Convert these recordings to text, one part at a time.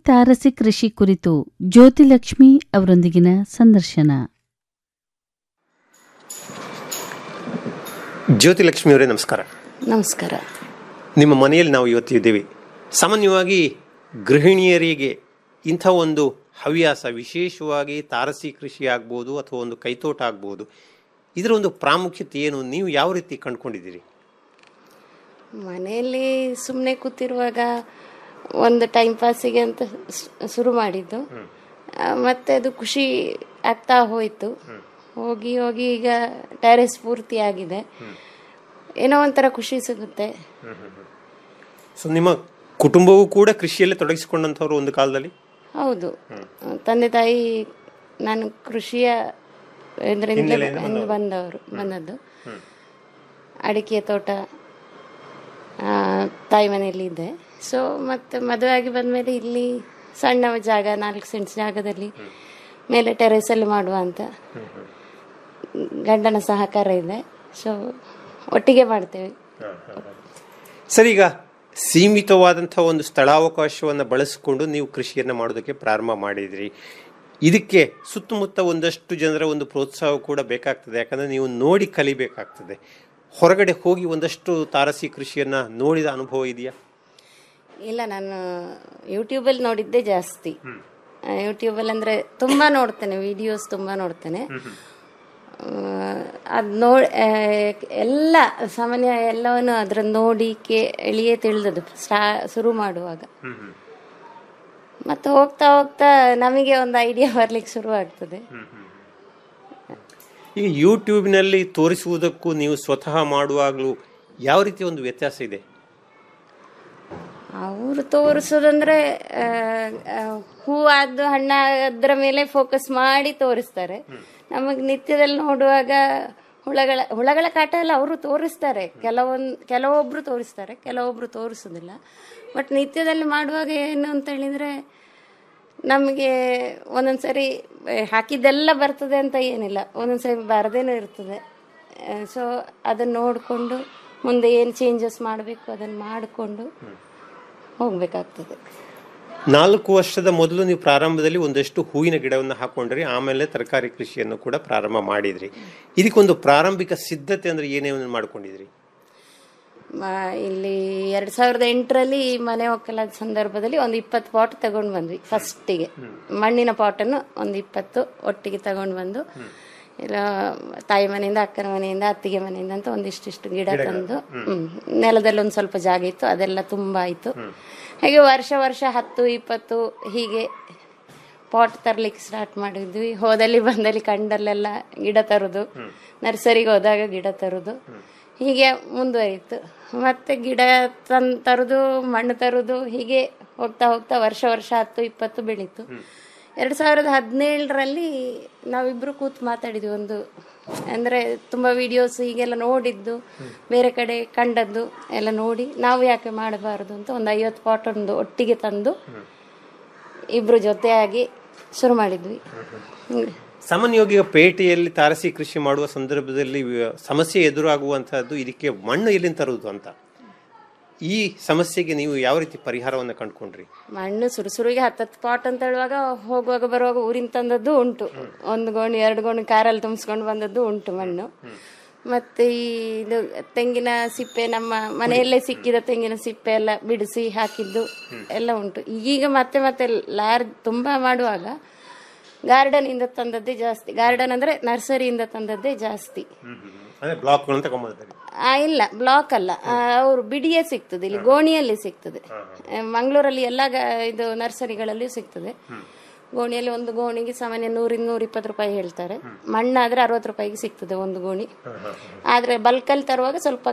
ತಾರಸಿ ಕೃಷಿ ಕುರಿತು ಜ್ಯೋತಿಲಕ್ಷ್ಮಿ ಅವರೊಂದಿಗಿನ ಸಂದರ್ಶನ ಜ್ಯೋತಿ ಲಕ್ಷ್ಮಿ ಅವರೇ ನಮಸ್ಕಾರ ನಮಸ್ಕಾರ ನಿಮ್ಮ ಮನೆಯಲ್ಲಿ ನಾವು ಇವತ್ತು ಇದ್ದೀವಿ ಸಾಮಾನ್ಯವಾಗಿ ಗೃಹಿಣಿಯರಿಗೆ ಇಂಥ ಒಂದು ಹವ್ಯಾಸ ವಿಶೇಷವಾಗಿ ತಾರಸಿ ಕೃಷಿ ಆಗ್ಬೋದು ಅಥವಾ ಒಂದು ಕೈತೋಟ ಆಗ್ಬೋದು ಇದರ ಒಂದು ಪ್ರಾಮುಖ್ಯತೆ ಏನು ನೀವು ಯಾವ ರೀತಿ ಕಂಡುಕೊಂಡಿದ್ದೀರಿ ಮನೆಯಲ್ಲಿ ಸುಮ್ಮನೆ ಕೂತಿರುವಾಗ ಒಂದು ಟೈಮ್ ಪಾಸಿಗೆ ಅಂತ ಸ್- ಶುರು ಮಾಡಿದ್ದು ಆ, ಮತ್ತೆ ಅದು ಖುಷಿ ಆಗ್ತಾ ಹೋಯಿತು ಹೋಗಿ ಹೋಗಿ ಈಗ ಟೆರೆಸ್ ಪೂರ್ತಿ ಆಗಿದೆ ಏನೋ ಒಂಥರ ಖುಷಿ ಸಿಗುತ್ತೆ ಸೊ ನಿಮ್ಮ ಕುಟುಂಬವೂ ಕೂಡ ಕೃಷಿಯಲ್ಲೇ ತೊಡಗಿಸಿಕೊಂಡಂಥವ್ರು ಒಂದು ಕಾಲದಲ್ಲಿ ಹೌದು ತಂದೆ ತಾಯಿ ನಾನು ಕೃಷಿಯ ಇದರಿಂದ ಬಂದವರು ಬಂದದ್ದು ಅಡಿಕೆ ತೋಟ ಆ, ತಾಯಿ ಮನೆಯಲ್ಲಿ ಇದ್ದೆ ಸೊ ಮತ್ತೆ ಮದುವೆ ಆಗಿ ಬಂದಮೇಲೆ ಇಲ್ಲಿ ಸಣ್ಣ ಜಾಗ ನಾಲ್ಕು ಸೆಂಟ್ಸ್ ಜಾಗದಲ್ಲಿ ಮೇಲೆ ಟೆರೇಸಲ್ಲಿ ಮಾಡುವ ಅಂತ ಗಂಡನ ಸಹಕಾರ ಇದೆ ಸೊ ಒಟ್ಟಿಗೆ ಮಾಡ್ತೇವೆ ಸರ್ ಈಗ ಸೀಮಿತವಾದಂಥ ಒಂದು ಸ್ಥಳಾವಕಾಶವನ್ನು ಬಳಸಿಕೊಂಡು ನೀವು ಕೃಷಿಯನ್ನು ಮಾಡೋದಕ್ಕೆ ಪ್ರಾರಂಭ ಮಾಡಿದ್ರಿ ಇದಕ್ಕೆ ಸುತ್ತಮುತ್ತ ಒಂದಷ್ಟು ಜನರ ಒಂದು ಪ್ರೋತ್ಸಾಹ ಕೂಡ ಬೇಕಾಗ್ತದೆ ಯಾಕಂದರೆ ನೀವು ನೋಡಿ ಕಲಿಬೇಕಾಗ್ತದೆ ಹೊರಗಡೆ ಹೋಗಿ ಒಂದಷ್ಟು ತಾರಸಿ ಕೃಷಿಯನ್ನು ನೋಡಿದ ಅನುಭವ ಇದೆಯಾ ಇಲ್ಲ ನಾನು ಯೂಟ್ಯೂಬಲ್ಲಿ ನೋಡಿದ್ದೇ ಜಾಸ್ತಿ ಯೂಟ್ಯೂಬಲ್ಲಿ ಅಂದರೆ ತುಂಬ ನೋಡ್ತೇನೆ ವಿಡಿಯೋಸ್ ತುಂಬ ನೋಡ್ತೇನೆ ಅದು ನೋಡಿ ಎಲ್ಲ ಸಾಮಾನ್ಯ ಎಲ್ಲವನ್ನು ಅದ್ರ ನೋಡಿ ಕೇ ಎಳಿಯೇ ತಿಳಿದದ್ದು ಸ್ಟಾ ಶುರು ಮಾಡುವಾಗ ಮತ್ತು ಹೋಗ್ತಾ ಹೋಗ್ತಾ ನಮಗೆ ಒಂದು ಐಡಿಯಾ ಬರ್ಲಿಕ್ಕೆ ಶುರು ಆಗ್ತದೆ ಈಗ ಯೂಟ್ಯೂಬ್ನಲ್ಲಿ ತೋರಿಸುವುದಕ್ಕೂ ನೀವು ಸ್ವತಃ ಮಾಡುವಾಗಲೂ ಯಾವ ರೀತಿ ಒಂದು ವ್ಯತ್ಯಾಸ ಇದೆ ಅವರು ತೋರಿಸೋದಂದ್ರೆ ಆ, ಆ, ಹೂವಾದ್ದು ಹಣ್ಣ ಅದ್ರ ಮೇಲೆ ಫೋಕಸ್ ಮಾಡಿ ತೋರಿಸ್ತಾರೆ ನಮಗೆ ನಿತ್ಯದಲ್ಲಿ ನೋಡುವಾಗ ಹುಳಗಳ ಹುಳಗಳ ಕಾಟ ಎಲ್ಲ ಅವರು ತೋರಿಸ್ತಾರೆ ಕೆಲವೊಂದು ಕೆಲವೊಬ್ರು ತೋರಿಸ್ತಾರೆ ಕೆಲವೊಬ್ರು ತೋರಿಸೋದಿಲ್ಲ ಬಟ್ ನಿತ್ಯದಲ್ಲಿ ಮಾಡುವಾಗ ಏನು ಅಂತ ಹೇಳಿದ್ರೆ ನಮಗೆ ಒಂದೊಂದ್ಸರಿ ಏ, ಹಾಕಿದ್ದೆಲ್ಲ ಬರ್ತದೆ ಅಂತ ಏನಿಲ್ಲ ಒಂದೊಂದ್ಸರಿ ಬರದೇನೂ ಇರ್ತದೆ ಸೊ ಅದನ್ನು ನೋಡಿಕೊಂಡು ಮುಂದೆ ಏನು ಚೇಂಜಸ್ ಮಾಡಬೇಕು ಅದನ್ನು ಮಾಡಿಕೊಂಡು ಹೋಗ್ಬೇಕಾಗ್ತದೆ ನಾಲ್ಕು ವರ್ಷದ ಮೊದಲು ನೀವು ಪ್ರಾರಂಭದಲ್ಲಿ ಒಂದಷ್ಟು ಹೂವಿನ ಗಿಡವನ್ನು ಹಾಕೊಂಡ್ರಿ ಆಮೇಲೆ ತರಕಾರಿ ಕೃಷಿಯನ್ನು ಕೂಡ ಪ್ರಾರಂಭ ಮಾಡಿದ್ರಿ ಇದಕ್ಕೊಂದು ಪ್ರಾರಂಭಿಕ ಸಿದ್ಧತೆ ಅಂದ್ರೆ ಏನೇನು ಮಾಡ್ಕೊಂಡಿದ್ರಿ ಮ- ಇಲ್ಲಿ ಎರಡು ಸಾವಿರದ ಎಂಟರಲ್ಲಿ ಮನೆ ಒಕ್ಕಲಾದ ಸಂದರ್ಭದಲ್ಲಿ ಒಂದು ಇಪ್ಪತ್ತು ಪಾಟ್ ತಗೊಂಡು ಬಂದ್ವಿ ಫಸ್ಟಿಗೆ ಮಣ್ಣಿನ ಪಾಟನ್ನು ಒಂದು ಇಪ್ಪತ್ತು ಒಟ್ಟಿಗೆ ತಗೊಂಡು ಬಂದು ಇಲ್ಲ ತಾಯಿ ಮನೆಯಿಂದ ಅಕ್ಕನ ಮನೆಯಿಂದ ಅತ್ತಿಗೆ ಮನೆಯಿಂದ ಅಂತ ಒಂದಿಷ್ಟಿಷ್ಟು ಗಿಡ ತಂದು ಹ್ಮ್. ನೆಲದಲ್ಲಿ ಒಂದು ಸ್ವಲ್ಪ ಜಾಗ ಇತ್ತು ಅದೆಲ್ಲ ತುಂಬ ಆಯಿತು ಹಾಗೆ ವರ್ಷ ವರ್ಷ ಹತ್ತು ಇಪ್ಪತ್ತು ಹೀಗೆ ಪಾಟ್ ತರ್ಲಿಕ್ಕೆ ಸ್ಟಾರ್ಟ್ ಮಾಡಿದ್ವಿ ಹೋದಲ್ಲಿ ಬಂದಲ್ಲಿ ಕಂಡಲ್ಲೆಲ್ಲ ಗಿಡ ತರೋದು ನರ್ಸರಿಗೆ ಹೋದಾಗ ಗಿಡ ತರೋದು ಹೀಗೆ ಮುಂದುವರಿಯಿತು ಮತ್ತೆ ಗಿಡ ತನ್ ತರೋದು ಮಣ್ಣು ತರೋದು ಹೀಗೆ ಹೋಗ್ತಾ ಹೋಗ್ತಾ ವರ್ಷ ವರ್ಷ ಹತ್ತು ಇಪ್ಪತ್ತು ಬೆಳೀತು ಎರಡು ಸಾವಿರದ ಹದಿನೇಳರಲ್ಲಿ ನಾವಿಬ್ರು ಕೂತು ಮಾತಾಡಿದ್ವಿ ಒಂದು ಅಂದರೆ ತುಂಬ ವಿಡಿಯೋಸ್ ಹೀಗೆಲ್ಲ ನೋಡಿದ್ದು ಬೇರೆ ಕಡೆ ಕಂಡದ್ದು ಎಲ್ಲ ನೋಡಿ ನಾವು ಯಾಕೆ ಮಾಡಬಾರದು ಅಂತ ಒಂದು ಐವತ್ತು ಪಾಟ್ ಒಂದು ಒಟ್ಟಿಗೆ ತಂದು ಇಬ್ರು ಜೊತೆಯಾಗಿ ಶುರು ಮಾಡಿದ್ವಿ ಹ್ಮ್. ಸಾಮಾನ್ಯವಾಗಿ ಈಗ ಪೇಟೆಯಲ್ಲಿ ತಾರಸಿ ಕೃಷಿ ಮಾಡುವ ಸಂದರ್ಭದಲ್ಲಿ ವ- ಸಮಸ್ಯೆ ಎದುರಾಗುವಂತಹದ್ದು ಇದಕ್ಕೆ ಮಣ್ಣು ಎಲ್ಲಿಂದ ತರುವುದು ಅಂತ ಈ ಸಮಸ್ಯೆಗೆ ನೀವು ಯಾವ ರೀತಿ ಪರಿಹಾರವನ್ನು ಕಂಡುಕೊಂಡ್ರಿ ಮಣ್ಣು ಸುರುಸುರುಗೆ ಹತ್ತತ್ತು ಪಾಟ್ ಅಂತ ಹೇಳುವಾಗ ಹೋಗುವಾಗ ಬರುವಾಗ ಊರಿನ ತಂದದ್ದು ಉಂಟು ಒಂದು ಗೋಣಿ ಎರಡು ಗೋಣಿ ಕಾರಲ್ಲಿ ತುಂಬಿಸ್ಕೊಂಡು ಬಂದದ್ದು ಉಂಟು ಮಣ್ಣು ಮತ್ತೆ ಈ ಇದು ತೆಂಗಿನ ಸಿಪ್ಪೆ ನಮ್ಮ ಮನೆಯಲ್ಲೇ ಸಿಕ್ಕಿದ ತೆಂಗಿನ ಸಿಪ್ಪೆ ಎಲ್ಲ ಬಿಡಿಸಿ ಹಾಕಿದ್ದು ಎಲ್ಲ ಉಂಟು ಈಗ ಮತ್ತೆ ಮತ್ತೆ ಲಾರ್ ತುಂಬಾ ಮಾಡುವಾಗ ಗಾರ್ಡನ್ ಇಂದ ತಂದದ್ದೇ ಜಾಸ್ತಿ ಗಾರ್ಡನ್ ಅಂದ್ರೆ ನರ್ಸರಿಯಿಂದ ತಂದದ್ದೇ ಜಾಸ್ತಿ ಅಂದ್ರೆ ಬ್ಲಾಕ್ಗಳನ್ನು ತಗೊಂಬರ್ತಾರೆ ಆ, ಇಲ್ಲ ಬ್ಲಾಕ್ ಅಲ್ಲ ಅವರು ಬಿಡಿಯೇ ಸಿಗ್ತದೆ ಇಲ್ಲಿ ಗೋಣಿಯಲ್ಲಿ ಸಿಗ್ತದೆ ಆ, ಮಂಗಳೂರಲ್ಲಿ ಎಲ್ಲ ಗ- ಇದು ನರ್ಸರಿಗಳಲ್ಲಿ ಸಿಗ್ತದೆ ಗೋಣಿಯಲ್ಲಿ ಒಂದು ಗೋಣಿಗೆ ಸಾಮಾನ್ಯ ನೂರಿಂದ ನೂರ ಇಪ್ಪತ್ತು ರೂಪಾಯಿ ಹೇಳ್ತಾರೆ ಮಣ್ಣಾದ್ರೆ ಅರವತ್ತು ರೂಪಾಯಿಗೆ ಸಿಗ್ತದೆ ಒಂದು ಗೋಣಿ ಆದ್ರೆ ಬಲ್ಕಲ್ಲಿ ತರುವಾಗ ಸ್ವಲ್ಪ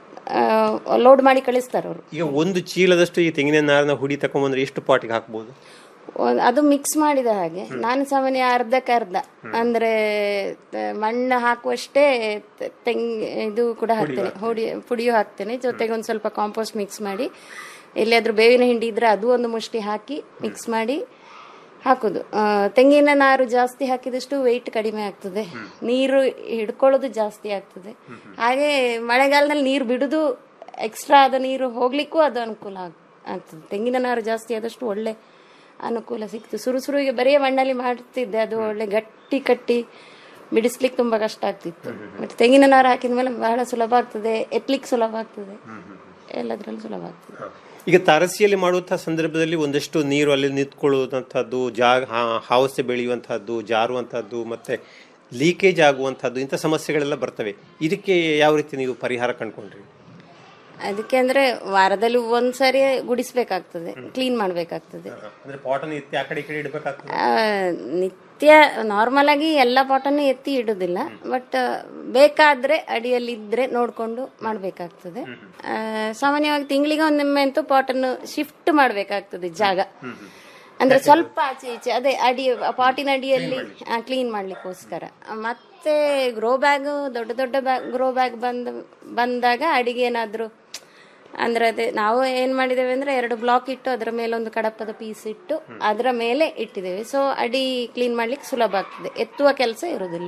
ಲೋಡ್ ಮಾಡಿ ಕಳಿಸ್ತಾರೆ ಅವರು ಈಗ ಒಂದು ಚೀಲದಷ್ಟು ಈ ತೆಂಗಿನ ನಾರಿನ ಹುಡಿ ತಗೊಂಬಂದ್ರೆ ಎಷ್ಟು ಪಾಟಿಗೆ ಹಾಕ್ಬೋದು ಅದು ಮಿಕ್ಸ್ ಮಾಡಿದ ಹಾಗೆ ನಾನು ಸಾಮಾನ್ಯ ಅರ್ಧಕ್ಕೆ ಅರ್ಧ ಅಂದ್ರೆ ತ- ಮಣ್ಣು ಹಾಕುವಷ್ಟೇ ತ- ತೆಂಗ್ ಇದು ಕೂಡ ಹಾಕ್ತೇನೆ ಹುಡಿ ಪುಡಿಯು ಹಾಕ್ತೇನೆ ಜೊತೆಗೆ ಒಂದು ಸ್ವಲ್ಪ ಕಾಂಪೋಸ್ಟ್ ಮಿಕ್ಸ್ ಮಾಡಿ ಎಲ್ಲಿಯಾದ್ರೂ ಬೇವಿನ ಹಿಂಡಿ ಇದ್ರೆ ಅದು ಒಂದು ಮುಷ್ಟಿ ಹಾಕಿ ಮಿಕ್ಸ್ ಮಾಡಿ ಹಾಕುದು ಆ, ತೆಂಗಿನ ನಾರು ಜಾಸ್ತಿ ಹಾಕಿದಷ್ಟು ವೆಯ್ಟ್ ಕಡಿಮೆ ಆಗ್ತದೆ ನೀರು ಹಿಡ್ಕೊಳ್ಳೋದು ಜಾಸ್ತಿ ಆಗ್ತದೆ ಹಾಗೆ ಮಳೆಗಾಲದಲ್ಲಿ ನೀರು ಬಿಡುದು ಎಕ್ಸ್ಟ್ರಾ ಆದ ನೀರು ಹೋಗ್ಲಿಕ್ಕೂ ಅದು ಅನುಕೂಲ ಆಗ್- ಆಗ್ತದೆ ತೆಂಗಿನ ನಾರು ಜಾಸ್ತಿ ಆದಷ್ಟು ಒಳ್ಳೆ ಅನುಕೂಲ ಸಿಕ್ತು ಸುರು ಸುರುವಿಗೆ ಬರೀ ಮಣ್ಣಲ್ಲಿ ಮಾಡ್ತಿದ್ದೆ ಅದು ಒಳ್ಳೆ ಗಟ್ಟಿ ಕಟ್ಟಿ ಬಿಡಿಸ್ಲಿಕ್ಕೆ ತುಂಬಾ ಕಷ್ಟ ಆಗ್ತಿತ್ತು ಮತ್ತೆ ತೆಂಗಿನ ನಾರು ಹಾಕಿದ ಮೇಲೆ ಬಹಳ ಸುಲಭ ಆಗ್ತದೆ ಎತ್ಲಿಕ್ಕೆ ಸುಲಭ ಆಗ್ತದೆ ಎಲ್ಲದ್ರಲ್ಲೂ ಸುಲಭ ಆಗ್ತದೆ ಈಗ ತಾರಸಿಯಲ್ಲಿ ಮಾಡುವಂತಹ ಸಂದರ್ಭದಲ್ಲಿ ಒಂದಷ್ಟು ನೀರು ಅಲ್ಲಿ ನಿಂತ್ಕೊಳ್ಳುವಂತಹದ್ದು ಜಾಗ ಹಾ- ಹಾವಸೆ ಬೆಳೆಯುವಂತಹದ್ದು ಜಾರುವಂತಹದ್ದು ಮತ್ತೆ ಲೀಕೇಜ್ ಆಗುವಂತಹದ್ದು ಇಂಥ ಸಮಸ್ಯೆಗಳೆಲ್ಲ ಬರ್ತವೆ ಇದಕ್ಕೆ ಯಾವ ರೀತಿ ನೀವು ಪರಿಹಾರ ಕಂಡ್ಕೊಂಡ್ರಿ ಅದಕ್ಕೆ ಅಂದ್ರೆ ವಾರದಲ್ಲಿ ಒಂದ್ಸರಿ ಗುಡಿಸ್ಬೇಕಾಗ್ತದೆ ಕ್ಲೀನ್ ಮಾಡ್ಬೇಕಾಗ್ತದೆ ಅಂದ್ರೆ ಪಾಟನ್ನು ಎತ್ತಿ ಆ ಕಡೆ ಈ ಕಡೆ ಇಡಬೇಕಾಗ್ತದೆ ಆ, ನಿತ್ಯ ನಾರ್ಮಲ್ ಆಗಿ ಎಲ್ಲ ಪಾಟನ್ನು ಎತ್ತಿ ಇಡುದಿಲ್ಲ ಬಟ್ ಬೇಕಾದ್ರೆ ಅಡಿಯಲ್ಲಿ ಇದ್ರೆ ನೋಡ್ಕೊಂಡು ಮಾಡ್ಬೇಕಾಗ್ತದೆ ಆ, ಸಾಮಾನ್ಯವಾಗಿ ತಿಂಗಳಿಗೆ ಒಮ್ಮೆ ಅಂತೂ ಪಾಟನ್ನು ಶಿಫ್ಟ್ ಮಾಡ್ಬೇಕಾಗ್ತದೆ ಜಾಗ ಅಂದ್ರೆ ಸ್ವಲ್ಪ ಆಚೆ ಈಚೆ ಅದೇ ಅಡಿ ಪಾಟಿನ ಅಡಿಯಲ್ಲಿ ಕ್ಲೀನ್ ಮಾಡ್ಲಿಕ್ಕೋಸ್ಕರ ಮತ್ತೆ ಗ್ರೋ ಬ್ಯಾಗ್ ದೊಡ್ಡ ದೊಡ್ಡ ಬ್ಯಾಗ್ ಗ್ರೋ ಬ್ಯಾಗ್ ಬಂದ ಬಂದಾಗ ಅಡಿಗೆ ಏನಾದ್ರು ಅಂದ್ರೆ ಅದೇ ನಾವು ಏನ್ ಮಾಡಿದ್ದೇವೆ ಅಂದ್ರೆ ಎರಡು ಬ್ಲಾಕ್ ಇಟ್ಟು ಅದರ ಮೇಲೆ ಒಂದು ಕಡಪದ ಪೀಸ್ ಇಟ್ಟು ಅದರ ಮೇಲೆ ಇಟ್ಟಿದ್ದೇವೆ ಸೊ ಅಡಿ ಕ್ಲೀನ್ ಮಾಡ್ಲಿಕ್ಕೆ ಸುಲಭ ಆಗ್ತದೆ ಎತ್ತುವ ಕೆಲಸ ಇರುವುದಿಲ್ಲ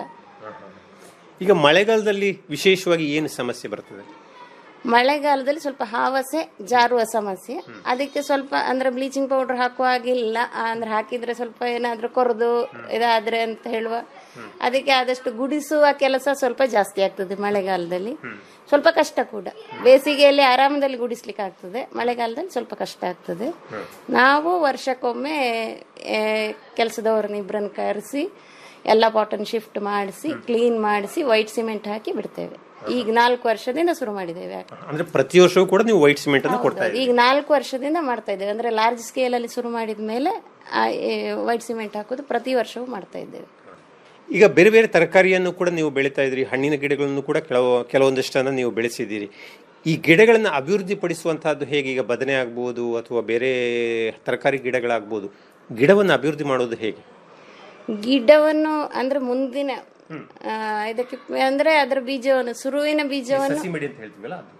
ಈಗ ಮಳೆಗಾಲದಲ್ಲಿ ವಿಶೇಷವಾಗಿ ಏನು ಸಮಸ್ಯೆ ಬರ್ತದೆ ಮಳೆಗಾಲದಲ್ಲಿ ಸ್ವಲ್ಪ ಹಾವಸೆ ಜಾರುವ ಸಮಸ್ಯೆ ಅದಕ್ಕೆ ಸ್ವಲ್ಪ ಅಂದ್ರೆ ಬ್ಲೀಚಿಂಗ್ ಪೌಡರ್ ಹಾಕುವ ಹಾಗಿಲ್ಲ ಅಂದ್ರೆ ಹಾಕಿದ್ರೆ ಸ್ವಲ್ಪ ಏನಾದ್ರೂ ಕೊರದು ಇದಾದ್ರೆ ಅಂತ ಹೇಳುವ ಅದಕ್ಕೆ ಆದಷ್ಟು ಗುಡಿಸುವ ಕೆಲಸ ಸ್ವಲ್ಪ ಜಾಸ್ತಿ ಆಗ್ತದೆ ಮಳೆಗಾಲದಲ್ಲಿ ಸ್ವಲ್ಪ ಕಷ್ಟ ಕೂಡ ಬೇಸಿಗೆಯಲ್ಲಿ ಆರಾಮದಲ್ಲಿ ಗುಡಿಸ್ಲಿಕ್ಕೆ ಆಗ್ತದೆ ಮಳೆಗಾಲದಲ್ಲಿ ಸ್ವಲ್ಪ ಕಷ್ಟ ಆಗ್ತದೆ ನಾವು ವರ್ಷಕ್ಕೊಮ್ಮೆ ಕೆಲಸದವ್ರನ್ನ ಇಬ್ಬರನ್ನ ಕರೆಸಿ ಎಲ್ಲ ಪಾಟನ್ ಶಿಫ್ಟ್ ಮಾಡಿಸಿ ಕ್ಲೀನ್ ಮಾಡಿಸಿ ವೈಟ್ ಸಿಮೆಂಟ್ ಹಾಕಿ ಬಿಡ್ತೇವೆ ಈಗ ನಾಲ್ಕು ವರ್ಷದಿಂದ ಶುರು ಮಾಡಿದ್ದೇವೆ ಅಂದ್ರೆ ಪ್ರತಿ ವರ್ಷವೂ ಕೂಡ ನೀವು ವೈಟ್ ಸಿಮೆಂಟ್ ಅನ್ನು ಕೊಡ್ತಾ ಇದ್ದೀರಿ ಈಗ ನಾಲ್ಕು ವರ್ಷದಿಂದ ಮಾಡ್ತಾ ಇದ್ದೇವೆ ಅಂದ್ರೆ ಲಾರ್ಜ್ ಸ್ಕೇಲ್ ಅಲ್ಲಿ ಶುರು ಮಾಡಿದ ಮೇಲೆ ವೈಟ್ ಸಿಮೆಂಟ್ ಹಾಕೋದು ಪ್ರತಿ ವರ್ಷವೂ ಮಾಡ್ತಾ ಇದ್ದೇವೆ ಈಗ ಬೇರೆ ಬೇರೆ ತರಕಾರಿಯನ್ನು ಕೂಡ ನೀವು ಬೆಳೀತಾ ಇದ್ರಿ ಹಣ್ಣಿನ ಗಿಡಗಳನ್ನು ಕೂಡ ಕೆಲವು ಕೆಲವೊಂದಷ್ಟನ್ನು ನೀವು ಬೆಳೆಸಿದ್ದೀರಿ ಈ ಗಿಡಗಳನ್ನು ಅಭಿವೃದ್ಧಿ ಪಡಿಸುವಂತಹದ್ದು ಹೇಗೆ ಈಗ ಬದನೆ ಆಗ್ಬೋದು ಅಥವಾ ಬೇರೆ ತರಕಾರಿ ಗಿಡಗಳಾಗ್ಬೋದು ಗಿಡವನ್ನು ಅಭಿವೃದ್ಧಿ ಮಾಡೋದು ಹೇಗೆ ಗಿಡವನ್ನು ಅಂದ್ರೆ ಮುಂದಿನ ಆ, ಇದಕ್ಕೆ ಅಂದ್ರೆ ಅದರ ಬೀಜವನ್ನು ಸುರುವಿನ ಬೀಜವನ್ನು ಸಸಿ ಮಡಿ ಅಂತ ಹೇಳ್ತೀವಲ್ಲ ಅದು